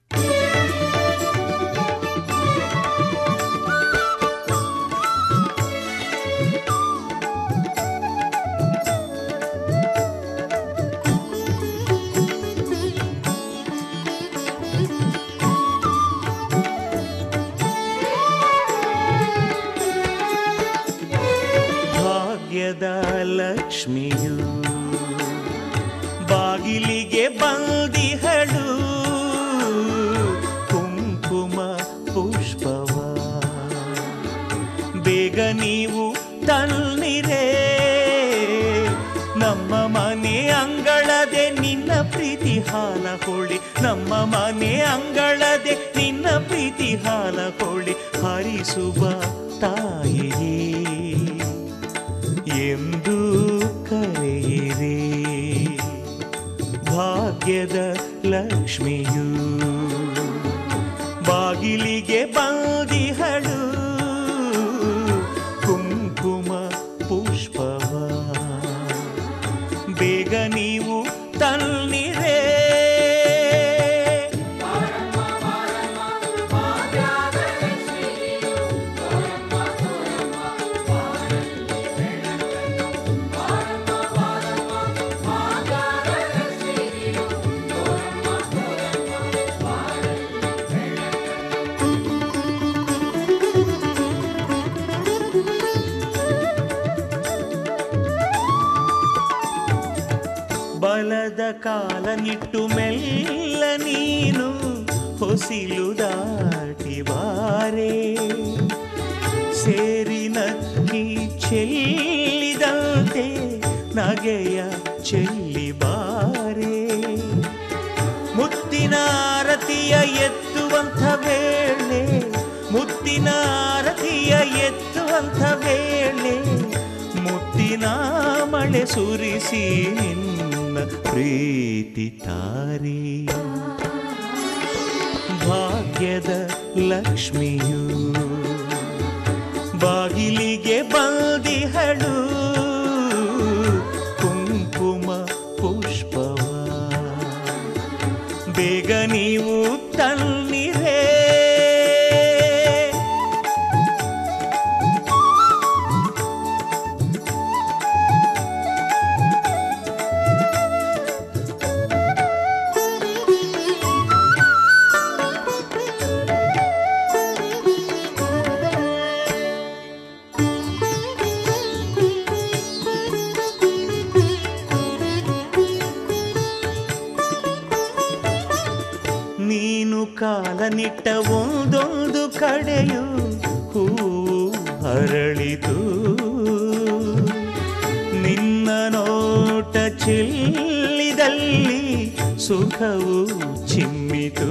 ಭಾಗ್ಯದ ಲಕ್ಷ್ಮಿಯು ಬಾಗಿಲಿಗೆ ಬಂದಿಹಳು ಕುಂಕುಮ ಪುಷ್ಪವ ಬೇಗ ನೀವು ತನ್ನಿರೆ ನಮ್ಮ ಮನೆ ಅಂಗಳದೆ ನಿನ್ನ ಪ್ರೀತಿ ಹಾಲ ಹೊಳಿ ನಮ್ಮ ಮನೆ ಅಂಗಳದೆ ನಿನ್ನ ಪ್ರೀತಿ ಹಾಲ ಹೊಳಿ ಹರಿಸುವ ತಾಯಿಯೇ ಎಂದು ಕರೆಯಿರಿ ಭಾಗ್ಯದ ಲಕ್ಷ್ಮಿಯು ಬಾಗಿಲಿಗೆ ಬಂದಿಹಳು ಕುಂಕುಮ ಪುಷ್ಪವ ಬೇಗ ನೀವು ತನ್ನಿರೇ ಬಲದ ಕಾಲ ನಿಟ್ಟು ಮೆಲ್ಲ ನೀನು ಹೊಸಿಲು ದಾಟಿ ಬಾರೆ ಸೇರಿ ನಕ್ಕಿ ಚೆಲ್ಲಿದಂತೆ ನಗೆಯ ಚೆಲ್ಲಿ ಬಾರೆ ಮುತ್ತಿನ ಆರತಿಯ ಎತ್ತುವಂಥ ವೇಳೆ ಮುತ್ತಿನ ಆರತಿಯ ಎತ್ತುವಂಥ ವೇಳೆ ಮುತ್ತಿನ ಮಳೆ ಸುರಿಸಿ ನಿನ್ನ ಪ್ರೀತಿ ತಾರಿ ಭಾಗ್ಯದ ಲಕ್ಷ್ಮಿಯು ಬಾಗಿಲಿಗೆ ಬಂದಿಹಳು ಕುಂಕುಮ ಪುಷ್ಪವ ಬೇಗ ನೀವು ತನ್ನಿರೇ ನೀನು ಕಾಲ ನಿಟ್ಟ ಒಂದೊಂದು ಕಡೆಯು ಹೂವು ಹರಳಿತು ನಿನ್ನ ನೋಟ ಚೆಲ್ಲಿದಲ್ಲಿ ಸುಖವು ಚಿಮ್ಮಿತು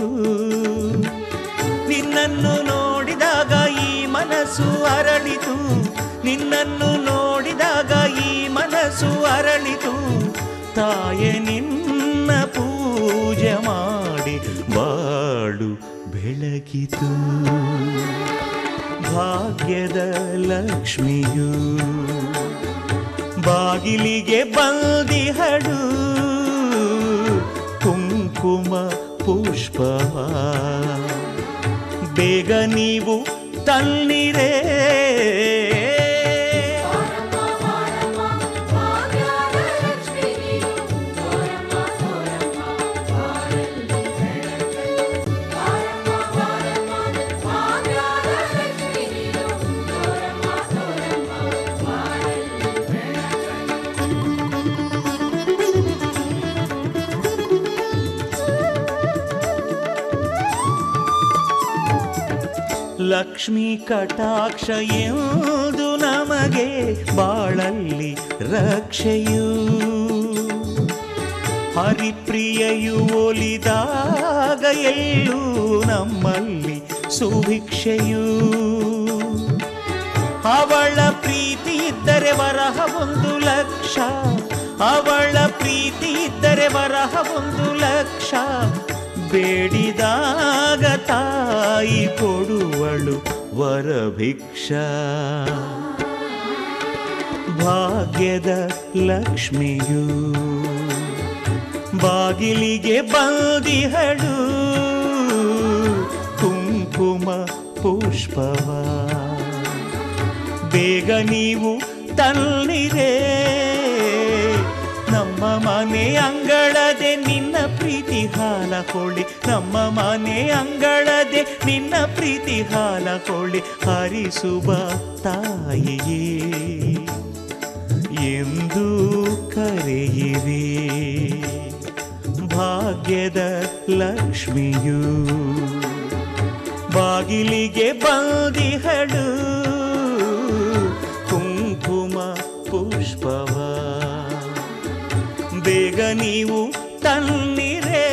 ನಿನ್ನನ್ನು ನೋಡಿದಾಗ ಈ ಮನಸ್ಸು ಅರಳಿತು ನಿನ್ನನ್ನು ನೋಡಿದಾಗ ಈ ಮನಸ್ಸು ಅರಳಿತು ತಾಯೆ ನಿನ್ನ ಪೂಜೆ ಮಾಡಿ ಬಾಳು ಬೆಳಗಿತು ಭಾಗ್ಯದ ಲಕ್ಷ್ಮಿಯು ಬಾಗಿಲಿಗೆ ಬಂದಿಹಳು ಕುಂಕುಮ ಪುಷ್ಪವ ಬೇಗ ನೀವು ತನ್ನಿರೇ ಲಕ್ಷ್ಮೀ ಕಟಾಕ್ಷ ಎಂದು ನಮಗೆ ಬಾಳಲ್ಲಿ ರಕ್ಷೆಯು ಹರಿಪ್ರಿಯೆಯು ಒಲಿದಾಗ ಎಲ್ಲೂ ನಮ್ಮಲ್ಲಿ ಸುಭಿಕ್ಷೆಯು ಅವಳ ಪ್ರೀತಿ ಇದ್ದರೆ ವರಹ ಒಂದು ಲಕ್ಷ ಅವಳ ಪ್ರೀತಿ ಇದ್ದರೆ ವರಹ ಒಂದು ಲಕ್ಷ ಬೇಡಿದಾಗ ತಾಯಿ ಕೊಡುವಳು ವರಭಿಕ್ಷ ಭಾಗ್ಯದ ಲಕ್ಷ್ಮಿಯು ಬಾಗಿಲಿಗೆ ಬಂದಿಹಳು ಕುಂಕುಮ ಪುಷ್ಪವ ಬೇಗ ನೀವು ತನ್ನಿರೇ ನಮ್ಮ ಮನೆ ಅಂಗಳದೆ ನಿನ್ನ ಪ್ರೀತಿ ಹಾಲ ಕೊಳಿ ನಮ್ಮ ಮನೆ ಅಂಗಳದೆ ನಿನ್ನ ಪ್ರೀತಿ ಹಾಲ ಕೊಳಿ ಹರಿಸುವ ತಾಯಿಯೇ ಎಂದು ಕರೆಯಿರಿ ಭಾಗ್ಯದ ಲಕ್ಷ್ಮಿಯು ಬಾಗಿಲಿಗೆ ಬಂದಿಹಳು ಕುಂಕುಮ ಪುಷ್ಪವ ಬೇಗ ನೀವು ತನ್ನಿರೇ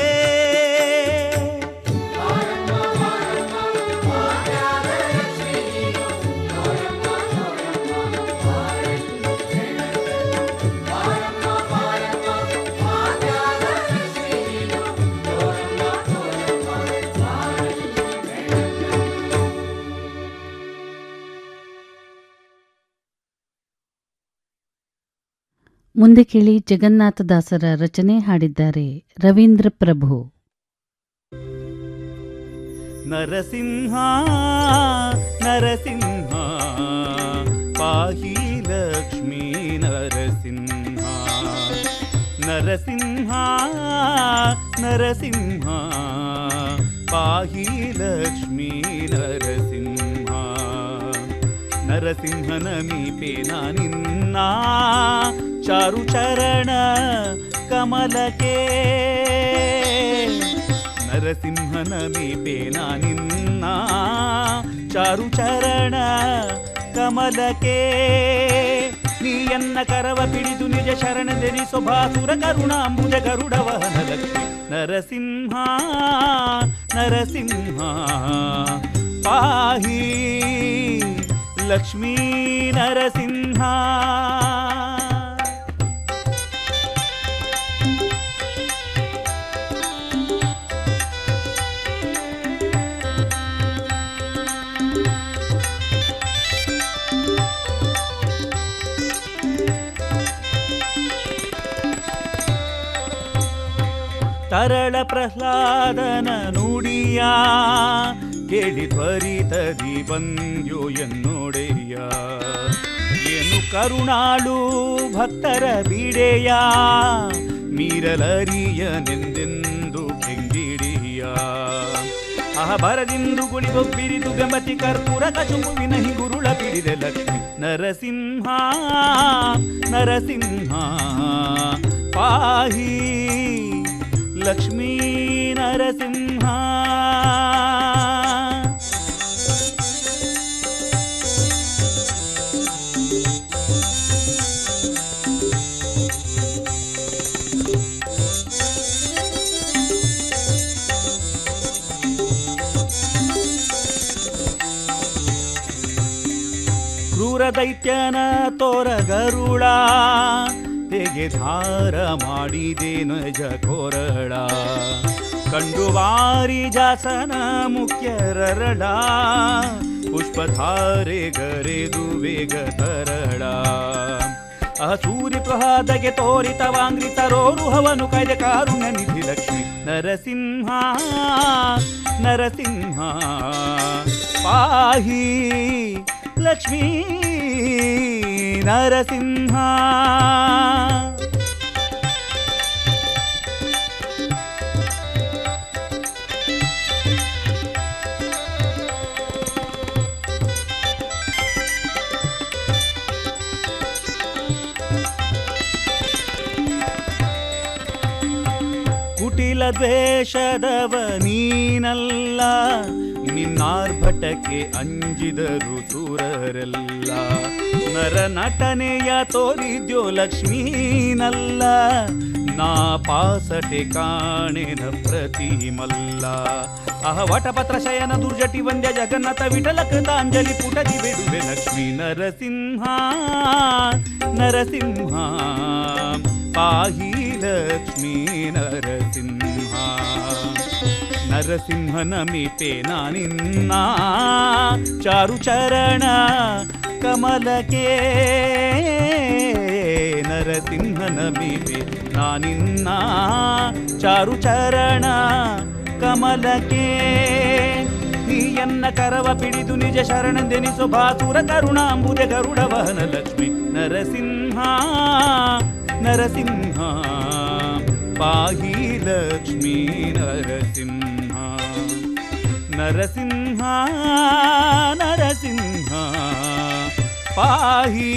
ಮುಂದೆ ಕೇಳಿ ಜಗನ್ನಾಥದಾಸರ ರಚನೆ ಹಾಡಿದ್ದಾರೆ ರವೀಂದ್ರ ಪ್ರಭು ನರಸಿಂಹ ನರಸಿಂಹ ಪಾಹಿ ಲಕ್ಷ್ಮೀ ನರಸಿಂಹ ನರಸಿಂಹ ನರಸಿಂಹ ಪಾಹಿ ಲಕ್ಷ್ಮೀ ನರಸಿಂಹ ನರಸಿಂಹನ ಮೀಪೇನ ನಿನ್ನ ಚಾರು ಚರಣ ಕಮಲಕ್ಕೆ ನರಸಿಂಹನ ಮೀಪೇನ ನಿನ್ನ ಚಾರು ಚರಣ ಕಮಲಕ್ಕೆ ನೀಯನ್ನ ಕರವ ಪಿಡಿದು ನಿಜ ಶರಣದೆನಿಸೊ ಭಾಸುರ ಕರುಣಾಂಬುಜ ಗರುಡ ವಹನ ಲಕ್ಷ್ಮಿ ನರಸಿಂಹ ನರಸಿಂಹ ಪಾಹಿ ಲಕ್ಷ್ಮೀ ನರಸಿಂಹ ತರಳ ಪ್ರಹ್ಲಾದನ ನುಡಿಯ ಕೇಳಿ ತ್ವರಿತದಿ ಬಂದ್ಯೋ ಎನ್ನೊಡೆಯ ಏನು ಕರುಣಾಳು ಭಕ್ತರ ಬಿಡೆಯ ಮೀರಲರಿಯನೆಂದೆಂದು ಕೆಂಗಿಡಿಯ ಅಹ ಬರದಿಂದು ಗುಳಿಗೊಬ್ಬಿರಿದು ಗಮತಿ ಕರ್ಪೂರ ಕಚುಮುವಿನ ಹಿಂಗುರುಳ ಬಿಡಿದೆ ಲಕ್ಷ್ಮಿ ನರಸಿಂಹ ನರಸಿಂಹ ಪಾಹಿ ಲಕ್ಷ್ಮೀ ನರಸಿಂಹ ಕ್ರೂರ ದೈತ್ಯನ ತೋರ ಗರುಳ ಹೇಗೆ ಧಾರ ಮಾಡಿದೆ ನಜ ಕೊರಳ ಕಂಡು ವಾರಿ ಜಾಸನ ಮುಖ್ಯರರಳ ಪುಷ್ಪಧಾರೆ ಗರೆದು ವೇಗ ತರಳ ಅಹ ಸೂರ್ಯ ಪ್ರಹಾದಗೆ ತೋರಿತವಾಂಗ್ರಿ ತರೋರುಹವನು ಕೈದೆ ಕಾರುಣ್ಯ ನಿಧಿ ಲಕ್ಷ್ಮಿ ನರಸಿಂಹ ನರಸಿಂಹ ಪಾಹಿ ಲಕ್ಷ್ಮೀ ನರಸಿಂಹ ಕುಟಿಲ ದ್ವೇಷದವ ನೀನಲ್ಲ ನಿನ್ನಾರ್ಭಟಕ್ಕೆ ಅಂಜಿದರು ಸೂರರೆಲ್ಲ ನರ ನಟನೆಯ ತೋರಿದ್ಯೋ ಲಕ್ಷ್ಮೀನಲ್ಲ ನಾ ಪಾಸಟೆ ಕಾಣೆನ ಪ್ರತಿಮಲ್ಲ ಅಹ ವಟಪತ್ರ ಶಯನ ದುರ್ಜಟಿ ವಂದ್ಯ ಜಗನ್ನಾಥ ವಿಠಲ ಕೃತಾಂಜಲಿ ಪುಟದಿ ಬಿಡುವೆ ಲಕ್ಷ್ಮೀ ನರಸಿಂಹ ನರಸಿಂಹ ಪಾಹಿ ಲಕ್ಷ್ಮೀ ನರಸಿಂಹ ನರಸಿಂಹ ನಮಿತೆ ನಾನಿನ್ನ ಚಾರು ಚರಣ ಕಮಲಕ್ಕೆ ನರಸಿಂಹ ನಮಿತೆ ನಾನಿನ್ನ ಚಾರು ಚರಣ ಕಮಲಕ್ಕೆ ನೀಯನ್ನ ಕರವ ಪಿಡಿದು ನಿಜ ಶರಣೆಂದೆನಿಸು ಭಾಸುರ ಕರುಣಾಂಬುದೆ ಗರುಡ ವಹನ ಲಕ್ಷ್ಮಿ ನರಸಿಂಹ ನರಸಿಂಹ ಪಾಹಿ ಲಕ್ಷ್ಮೀ ನರಸಿಂಹ ನರಸಿಂಹ ನರಸಿಂಹ ಪಾಹಿ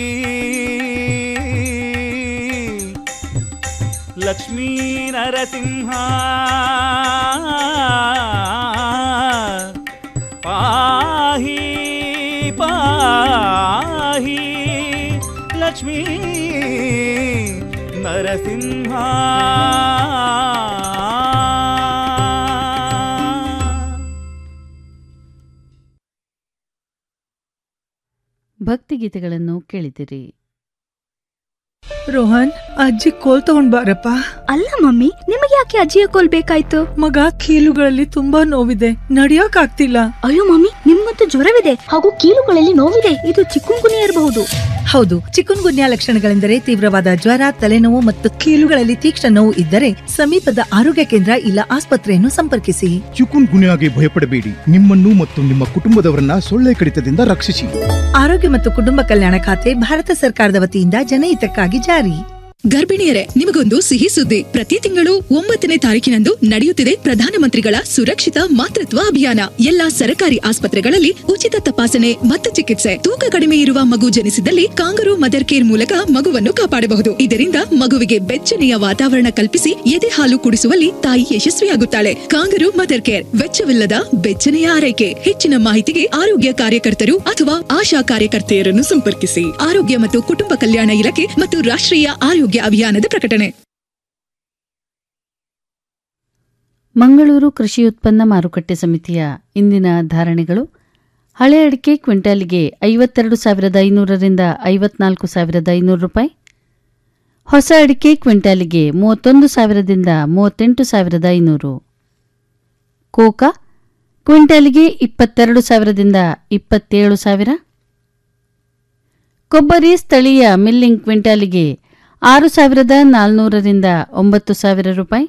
ಲಕ್ಷ್ಮೀ ನರಸಿಂಹ ಪಾಹಿ ಪಾಹಿ ಲಕ್ಷ್ಮೀ ನರಸಿಂಹ ಭಕ್ತಿಗೀತೆಗಳನ್ನು ಕೇಳಿದಿರಿ ರೋಹನ್ ಅಜ್ಜಿ ಕೋಲ್ ತಗೊಂಡ್ ಬಾರಪ್ಪ ಅಲ್ಲ ಮಮ್ಮಿ ನಿಮಗೆ ಯಾಕೆ ಅಜ್ಜಿಯ ಕೋಲ್ ಬೇಕಾಯ್ತು ಮಗ ಕೀಲುಗಳಲ್ಲಿ ತುಂಬಾ ನೋವಿದೆ ನಡಿಯಕ್ ಆಗ್ತಿಲ್ಲ ಅಯ್ಯೋ ಮಮ್ಮಿ ನಿಮ್ಗಂತೂ ಜ್ವರವಿದೆ ಹಾಗೂ ಕೀಲುಗಳಲ್ಲಿ ನೋವಿದೆ ಇದು ಚಿಕ್ಕುಂಗುನಿ ಇರಬಹುದು ಹೌದು ಚಿಕುನ್ ಗುನ್ಯಾ ಲಕ್ಷಣಗಳೆಂದರೆ ತೀವ್ರವಾದ ಜ್ವರ ತಲೆನೋವು ಮತ್ತು ಕೀಲುಗಳಲ್ಲಿ ತೀಕ್ಷ್ಣ ನೋವು ಇದ್ದರೆ ಸಮೀಪದ ಆರೋಗ್ಯ ಕೇಂದ್ರ ಇಲ್ಲ ಆಸ್ಪತ್ರೆಯನ್ನು ಸಂಪರ್ಕಿಸಿ ಚಿಕುನ್ ಗುನ್ಯಾಗೆ ಭಯಪಡಬೇಡಿ ನಿಮ್ಮನ್ನು ಮತ್ತು ನಿಮ್ಮ ಕುಟುಂಬದವರನ್ನ ಸೊಳ್ಳೆ ಕಡಿತದಿಂದ ರಕ್ಷಿಸಿ ಆರೋಗ್ಯ ಮತ್ತು ಕುಟುಂಬ ಕಲ್ಯಾಣ ಖಾತೆ ಭಾರತ ಸರ್ಕಾರದ ವತಿಯಿಂದ ಜನಹಿತಕ್ಕಾಗಿ ಜಾರಿ ಗರ್ಭಿಣಿಯರೇ ನಿಮಗೊಂದು ಸಿಹಿ ಸುದ್ದಿ ಪ್ರತಿ ತಿಂಗಳು ಒಂಬತ್ತನೇ ತಾರೀಕಿನಂದು ನಡೆಯುತ್ತಿದೆ ಪ್ರಧಾನಮಂತ್ರಿಗಳ ಸುರಕ್ಷಿತ ಮಾತೃತ್ವ ಅಭಿಯಾನ ಎಲ್ಲಾ ಸರಕಾರಿ ಆಸ್ಪತ್ರೆಗಳಲ್ಲಿ ಉಚಿತ ತಪಾಸಣೆ ಮತ್ತು ಚಿಕಿತ್ಸೆ ತೂಕ ಕಡಿಮೆ ಇರುವ ಮಗು ಜನಿಸಿದಲ್ಲಿ ಕಾಂಗರು ಮದರ್ ಕೇರ್ ಮೂಲಕ ಮಗುವನ್ನು ಕಾಪಾಡಬಹುದು ಇದರಿಂದ ಮಗುವಿಗೆ ಬೆಚ್ಚನೆಯ ವಾತಾವರಣ ಕಲ್ಪಿಸಿ ಎದೆ ಹಾಲು ಕುಡಿಸುವಲ್ಲಿ ತಾಯಿ ಯಶಸ್ವಿಯಾಗುತ್ತಾಳೆ ಕಾಂಗರು ಮದರ್ ಕೇರ್ ವೆಚ್ಚವಿಲ್ಲದ ಬೆಚ್ಚನೆಯ ಆರೈಕೆ ಹೆಚ್ಚಿನ ಮಾಹಿತಿಗೆ ಆರೋಗ್ಯ ಕಾರ್ಯಕರ್ತರು ಅಥವಾ ಆಶಾ ಕಾರ್ಯಕರ್ತೆಯರನ್ನು ಸಂಪರ್ಕಿಸಿ ಆರೋಗ್ಯ ಮತ್ತು ಕುಟುಂಬ ಕಲ್ಯಾಣ ಇಲಾಖೆ ಮತ್ತು ರಾಷ್ಟ್ರೀಯ ಆರೋಗ್ಯ ಅಭಿಯಾನದ ಪ್ರಕಟಣೆ ಮಂಗಳೂರು ಕೃಷಿ ಉತ್ಪನ್ನ ಮಾರುಕಟ್ಟೆ ಸಮಿತಿಯ ಇಂದಿನ ಧಾರಣೆಗಳು ಹಳೆ ಅಡಿಕೆ ಕ್ವಿಂಟಾಲಿಗೆ ಐವತ್ತೆರಡು ಸಾವಿರದ ಐನೂರರಿಂದ ಐವತ್ನಾಲ್ಕು ಸಾವಿರದ ಐನೂರು ರೂಪಾಯಿ ಹೊಸ ಅಡಿಕೆ ಕ್ವಿಂಟಾಲಿಗೆ ಮೂವತ್ತೊಂದು ಸಾವಿರದಿಂದ ಮೂವತ್ತೆಂಟು ಸಾವಿರದ ಐನೂರು ಕೋಕಾ ಕ್ವಿಂಟಾಲಿಗೆ ಇಪ್ಪತ್ತೆರಡು ಸಾವಿರದಿಂದ ಇಪ್ಪತ್ತೇಳು ಸಾವಿರ ಕೊಬ್ಬರಿ ಸ್ಥಳೀಯ ಮಿಲ್ಲಿಂಗ್ ಕ್ವಿಂಟಾಲಿಗೆ ಆರು ಸಾವಿರದ ನಾಲ್ನೂರರಿಂದ ಒಂಬತ್ತು ಸಾವಿರ ರೂಪಾಯಿ